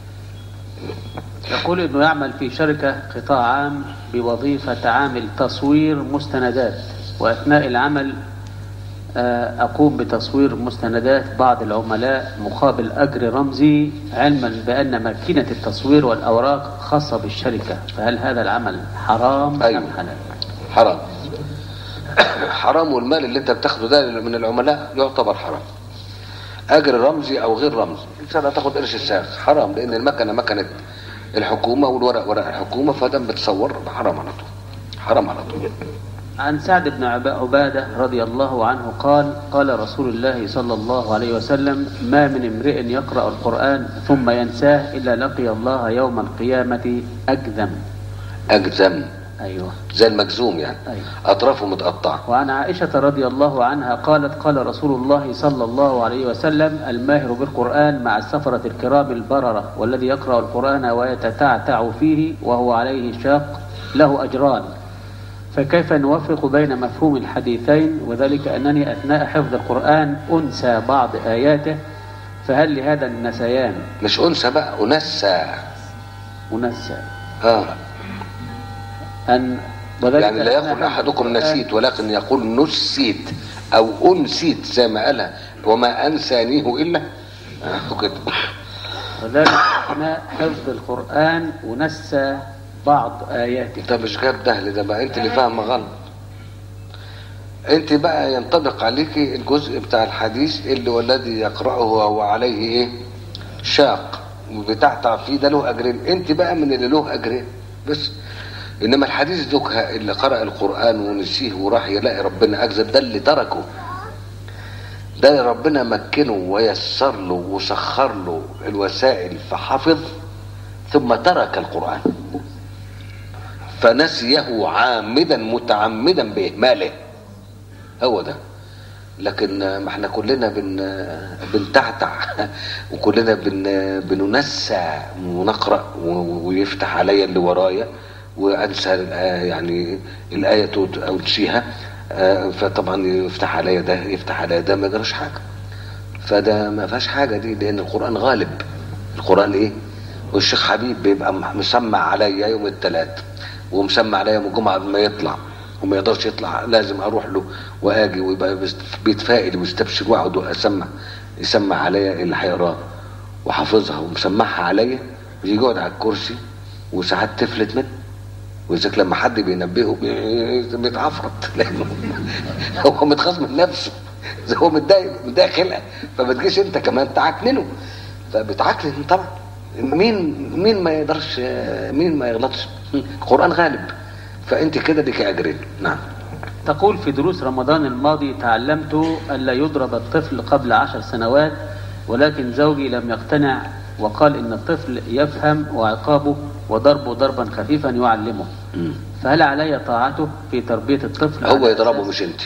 يقول انه يعمل في شركة قطاع عام بوظيفة عامل تصوير مستندات واثناء العمل آه، اقوم بتصوير مستندات بعض العملاء مقابل اجر رمزي علما بان ماكينة التصوير والاوراق خاصة بالشركة فهل هذا العمل حرام أيوة. ام حلال؟ حرام حرام والمال اللي انت بتاخده ده من العملاء يعتبر حرام اجر رمزي او غير رمزي انت لا تاخد قرش الساغ حرام لان المكنه مكنه الحكومه والورق ورق الحكومه فده بتصور حرام على طول حرام على طول عن سعد بن عب- عبادة رضي الله عنه قال قال رسول الله صلى الله عليه وسلم ما من امرئ يقرأ القرآن ثم ينساه إلا لقي الله يوم القيامة أجذم اجزم أيوه زي المجزوم يعني أيوه اطرافه متقطعه وعن عائشة رضي الله عنها قالت قال رسول الله صلى الله عليه وسلم الماهر بالقرآن مع السفرة الكرام البررة والذي يقرأ القرآن ويتتعتع فيه وهو عليه شاق له أجران فكيف نوفق بين مفهوم الحديثين وذلك أنني أثناء حفظ القرآن أنسى بعض آياته فهل لهذا النسيان مش انثى بقى انثى منسى اه أن وذلك يعني لا أثناء يقول حفظ احدكم القرآن نسيت ولكن يقول نسيت او انسيت زي ما قالها وما انسانيه الا آه كده وذلك أثناء حفظ القرآن ونسى بعض آياته انت مش جاب ده ده بقى انت اللي فاهمه غلط انت بقى ينطبق عليك الجزء بتاع الحديث اللي والذي يقرأه وهو عليه ايه شاق وبتعتع فيه ده له اجرين انت بقى من اللي له اجرين بس انما الحديث دوكها اللي قرأ القرآن ونسيه وراح يلاقي ربنا اجزل ده اللي تركه ده اللي ربنا مكنه ويسر له وسخر له الوسائل فحفظ ثم ترك القرآن فنسيه عامدا متعمدا بإهماله هو ده لكن ما احنا كلنا بن بنتعتع وكلنا بن بننسى ونقرا و- ويفتح عليا اللي ورايا وانسى الآية يعني الايه توت- او تشيها آه، فطبعا يفتح عليا ده يفتح عليا ده ما يجراش حاجه فده ما فيهاش حاجه دي لان القران غالب القران ايه والشيخ حبيب بيبقى م- مسمع عليا يوم الثلاث ومسمع عليا يوم الجمعه قبل ما يطلع وما يقدرش يطلع لازم اروح له واجي ويبقى بيست- بيتفائل ويستبشر واقعد اسمع يسمع عليا اللي هيقراه وحافظها ومسمعها عليا ويجي يقعد على الكرسي وساعات تفلت منه وذلك لما حد بينبهه بي- بيتعفرت لانه هو متخاص من نفسه زي هو متضايق متضايق خلقه فما تجيش انت كمان تعكننه فبتعكنن طبعا مين مين ما يقدرش مين ما يغلطش القران غالب فانت كده ليك اجرين نعم تقول في دروس رمضان الماضي تعلمت ألا يضرب الطفل قبل عشر سنوات ولكن زوجي لم يقتنع وقال إن الطفل يفهم وعقابه وضربه ضربا خفيفا يعلمه مم. فهل علي طاعته في تربية الطفل هو على يضربه أساس- مش انت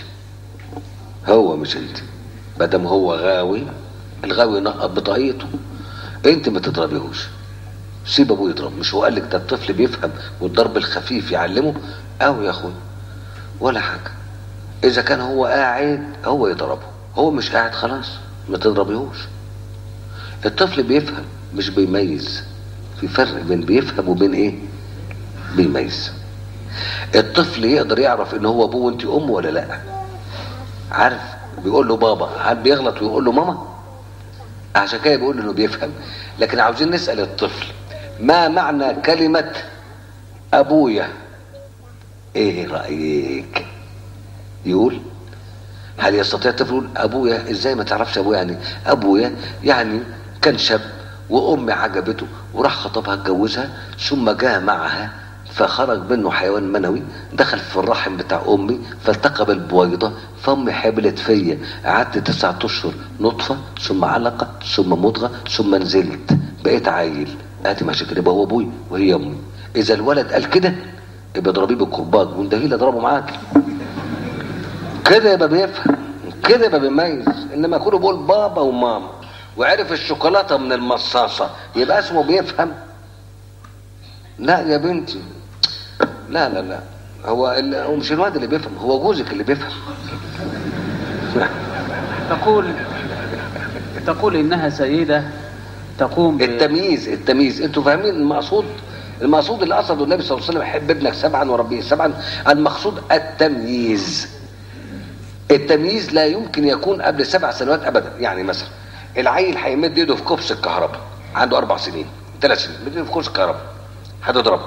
هو مش انت مادام هو غاوي الغاوي ينقط بطاقيته انت ما تضربيهوش سيب ابوه يضرب مش هو قال لك ده الطفل بيفهم والضرب الخفيف يعلمه او يا اخوي ولا حاجه اذا كان هو قاعد هو يضربه هو مش قاعد خلاص ما تضربيهوش الطفل بيفهم مش بيميز في فرق بين بيفهم وبين ايه بيميز الطفل يقدر يعرف ان هو ابوه وانت امه ولا لا عارف بيقول له بابا هل بيغلط ويقول له ماما عشان كده بيقول انه بيفهم لكن عاوزين نسال الطفل ما معنى كلمه ابويا ايه رايك يقول هل يستطيع الطفل يقول ابويا ازاي ما تعرفش ابويا يعني ابويا يعني كان شاب وامي عجبته وراح خطبها اتجوزها ثم جاء معها فخرج منه حيوان منوي دخل في الرحم بتاع امي فالتقى بالبويضه فامي حبلت فيا قعدت تسعة اشهر نطفه ثم علقه ثم مضغه ثم نزلت بقيت عيل ادي ماشي كده يبقى هو ابوي وهي امي اذا الولد قال كده يبقى اضربيه بالكرباج وندهيل اضربه معاك كده يبقى بيفهم كده يبقى بيميز انما يكون بيقول بابا وماما وعرف الشوكولاته من المصاصه يبقى اسمه بيفهم لا يا بنتي لا لا لا هو ال- هو مش الواد اللي بيفهم هو جوزك اللي بيفهم تقول تقول إنها سيدة تقوم ب... التمييز التمييز انتوا فاهمين المقصود المقصود اللي قصده النبي صلى الله عليه وسلم حب ابنك سبعا وربيه سبعا المقصود التمييز التمييز لا يمكن يكون قبل سبع سنوات ابدا يعني مثلا العيل هيمد ايده في كبس الكهرباء عنده اربع سنين ثلاث سنين مد ايده في كبس الكهرباء هتضربه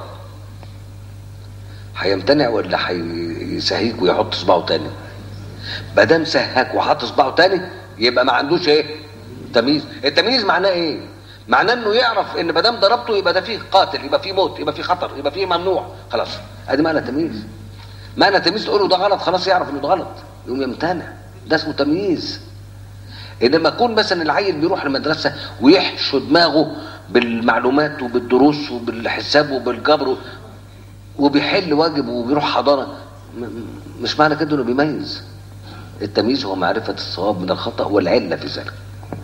هيمتنع ولا هيسهيك ويحط صباعه تاني ما دام سهاك وحط صباعه تاني يبقى ما عندوش ايه تمييز التمييز معناه ايه معناه انه يعرف ان ما دام ضربته يبقى ده فيه قاتل يبقى فيه موت يبقى فيه خطر يبقى فيه ممنوع خلاص ادي معنى تمييز معنى تمييز تقول له ده غلط خلاص يعرف انه ده غلط يقوم يمتنع ده اسمه تمييز انما يكون مثلا العيل بيروح المدرسه ويحشو دماغه بالمعلومات وبالدروس وبالحساب وبالجبر وبيحل واجب وبيروح حضانه م- م- مش معنى كده انه بيميز التمييز هو معرفه الصواب من الخطا والعله في ذلك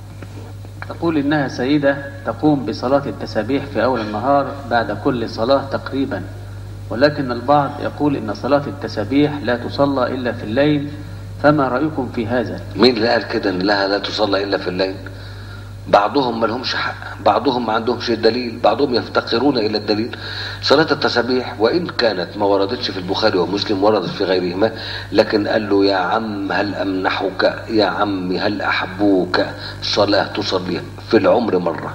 تقول إنها سيدة تقوم بصلاة التسابيح في أول النهار بعد كل صلاة تقريبا ولكن البعض يقول إن صلاة التسابيح لا تصلى إلا في الليل فما رأيكم في هذا مين اللي قال كده ان لها لا تصلى الا في الليل بعضهم ما لهمش حق بعضهم ما عندهمش الدليل بعضهم يفتقرون الى الدليل صلاة التسابيح وان كانت ما وردتش في البخاري ومسلم وردت في غيرهما لكن قال له يا عم هل امنحك يا عمي هل احبوك صلاة تصليها في العمر مرة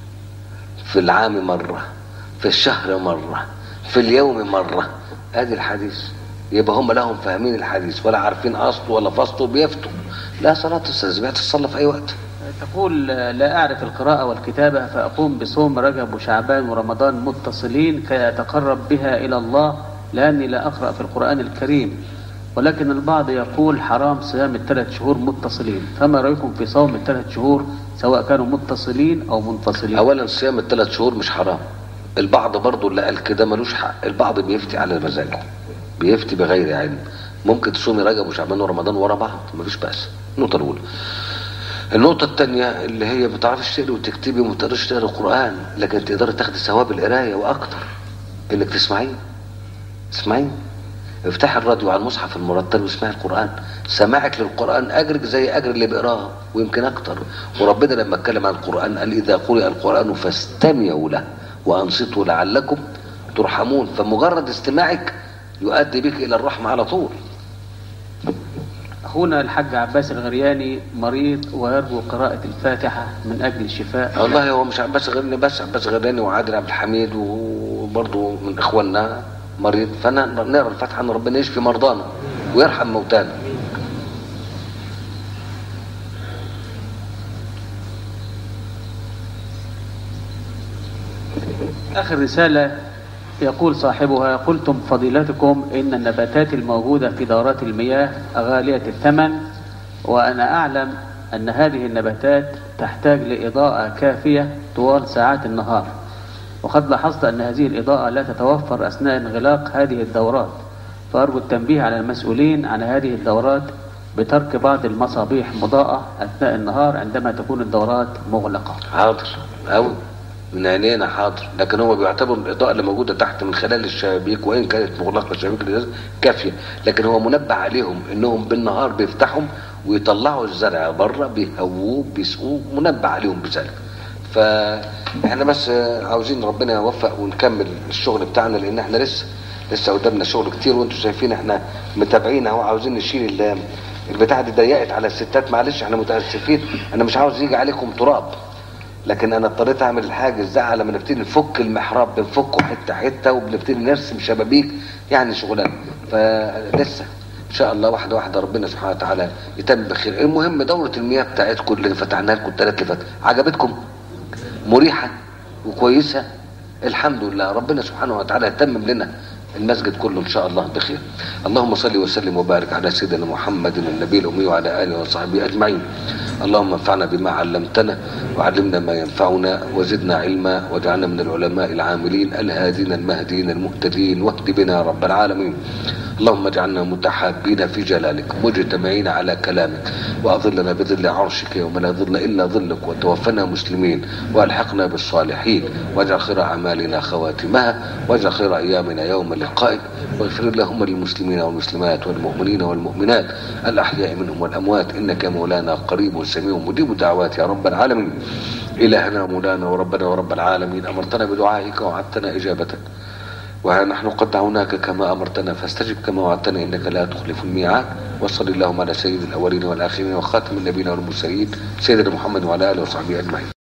في العام مرة في الشهر مرة في اليوم مرة ادي الحديث يبقى هم لهم فاهمين الحديث ولا عارفين اصله ولا فصله بيفتوا لا صلاة التسبيح تصلى في اي وقت تقول لا أعرف القراءة والكتابة فأقوم بصوم رجب وشعبان ورمضان متصلين كي أتقرب بها إلى الله لأني لا أقرأ في القرآن الكريم ولكن البعض يقول حرام صيام الثلاث شهور متصلين فما رأيكم في صوم الثلاث شهور سواء كانوا متصلين أو منفصلين اولا صيام الثلاث شهور مش حرام البعض برضو اللي قال كده ملوش حق البعض بيفتي على مزاجه بيفتي بغير علم ممكن تصومي رجب وشعبان ورمضان ورا بعض مفيش بأس النقطة الأولى النقطة الثانية اللي هي ما بتعرفش تقري وتكتبي وما تقدرش تقري القرآن لكن تقدري تاخدي ثواب القراية وأكتر إنك تسمعيه اسمعيه افتحي الراديو على المصحف المرتل واسمعي القرآن سماعك للقرآن أجرك زي أجر اللي بيقراه ويمكن أكتر وربنا لما اتكلم عن القرآن قال إذا قرئ القرآن فاستمعوا له وأنصتوا لعلكم ترحمون فمجرد استماعك يؤدي بك إلى الرحمة على طول أخونا الحاج عباس الغرياني مريض ويرجو قراءة الفاتحة من أجل الشفاء والله هو مش عباس غيرني بس عباس غيراني وعادل عبد الحميد وبرضه من اخواننا مريض فانا نقرا الفاتحه ان ربنا يشفي مرضانا ويرحم موتانا آخر رسالة يقول صاحبها قلتم فضيلتكم إن النباتات الموجودة في دورات المياه غالية الثمن وأنا أعلم أن هذه النباتات تحتاج لإضاءة كافية طوال ساعات النهار وقد لاحظت أن هذه الإضاءة لا تتوفر أثناء انغلاق هذه الدورات فأرجو التنبيه على المسؤولين عن هذه الدورات بترك بعض المصابيح مضاءة أثناء النهار عندما تكون الدورات مغلقة حاضر أوي من عينينا حاضر لكن هو بيعتبر الاضاءه اللي موجوده تحت من خلال الشبابيك وان كانت مغلقه الشبابيك اللي كافيه لكن هو منبه عليهم انهم بالنهار بيفتحهم ويطلعوا الزرع بره بيهووه بيسقوه منبه عليهم بذلك فاحنا بس عاوزين ربنا يوفق ونكمل الشغل بتاعنا لان احنا لسه لسه قدامنا شغل كتير وانتم شايفين احنا متابعين اهو عاوزين نشيل ال- البتاعه دي ضيقت على الستات معلش احنا متاسفين انا مش عاوز يجي عليكم تراب لكن انا اضطريت اعمل الحاجز ده على ما نبتدي نفك المحراب بنفكه حته حته وبنبتدي نرسم شبابيك يعني شغلانه فلسه ان شاء الله واحده واحده ربنا سبحانه وتعالى يتم بخير المهم دوره المياه بتاعتكم اللي فتحناها لكم الثلاث اللي فاتوا عجبتكم مريحه وكويسه الحمد لله ربنا سبحانه وتعالى يتمم لنا المسجد كله ان شاء الله بخير اللهم صل وسلم وبارك على سيدنا محمد النبي الامي وعلى اله وصحبه اجمعين اللهم انفعنا بما علمتنا وعلمنا ما ينفعنا وزدنا علما واجعلنا من العلماء العاملين الهادين المهديين المهتدين واهد بنا يا رب العالمين اللهم اجعلنا متحابين في جلالك مجتمعين على كلامك واظلنا بظل عرشك يوم لا ظل الا ظلك وتوفنا مسلمين والحقنا بالصالحين واجعل خير اعمالنا خواتمها واجعل خير ايامنا يوم لقائك واغفر اللهم للمسلمين والمسلمات والمؤمنين والمؤمنات الاحياء منهم والاموات انك يا مولانا قريب سميع مجيب الدعوات يا رب العالمين الهنا مولانا وربنا ورب العالمين امرتنا بدعائك ووعدتنا اجابتك وها نحن قد دعوناك كما امرتنا فاستجب كما وعدتنا انك لا تخلف الميعاد وصل اللهم على سيد الاولين والاخرين وخاتم النبيين والمرسلين سيدنا محمد وعلى اله وصحبه اجمعين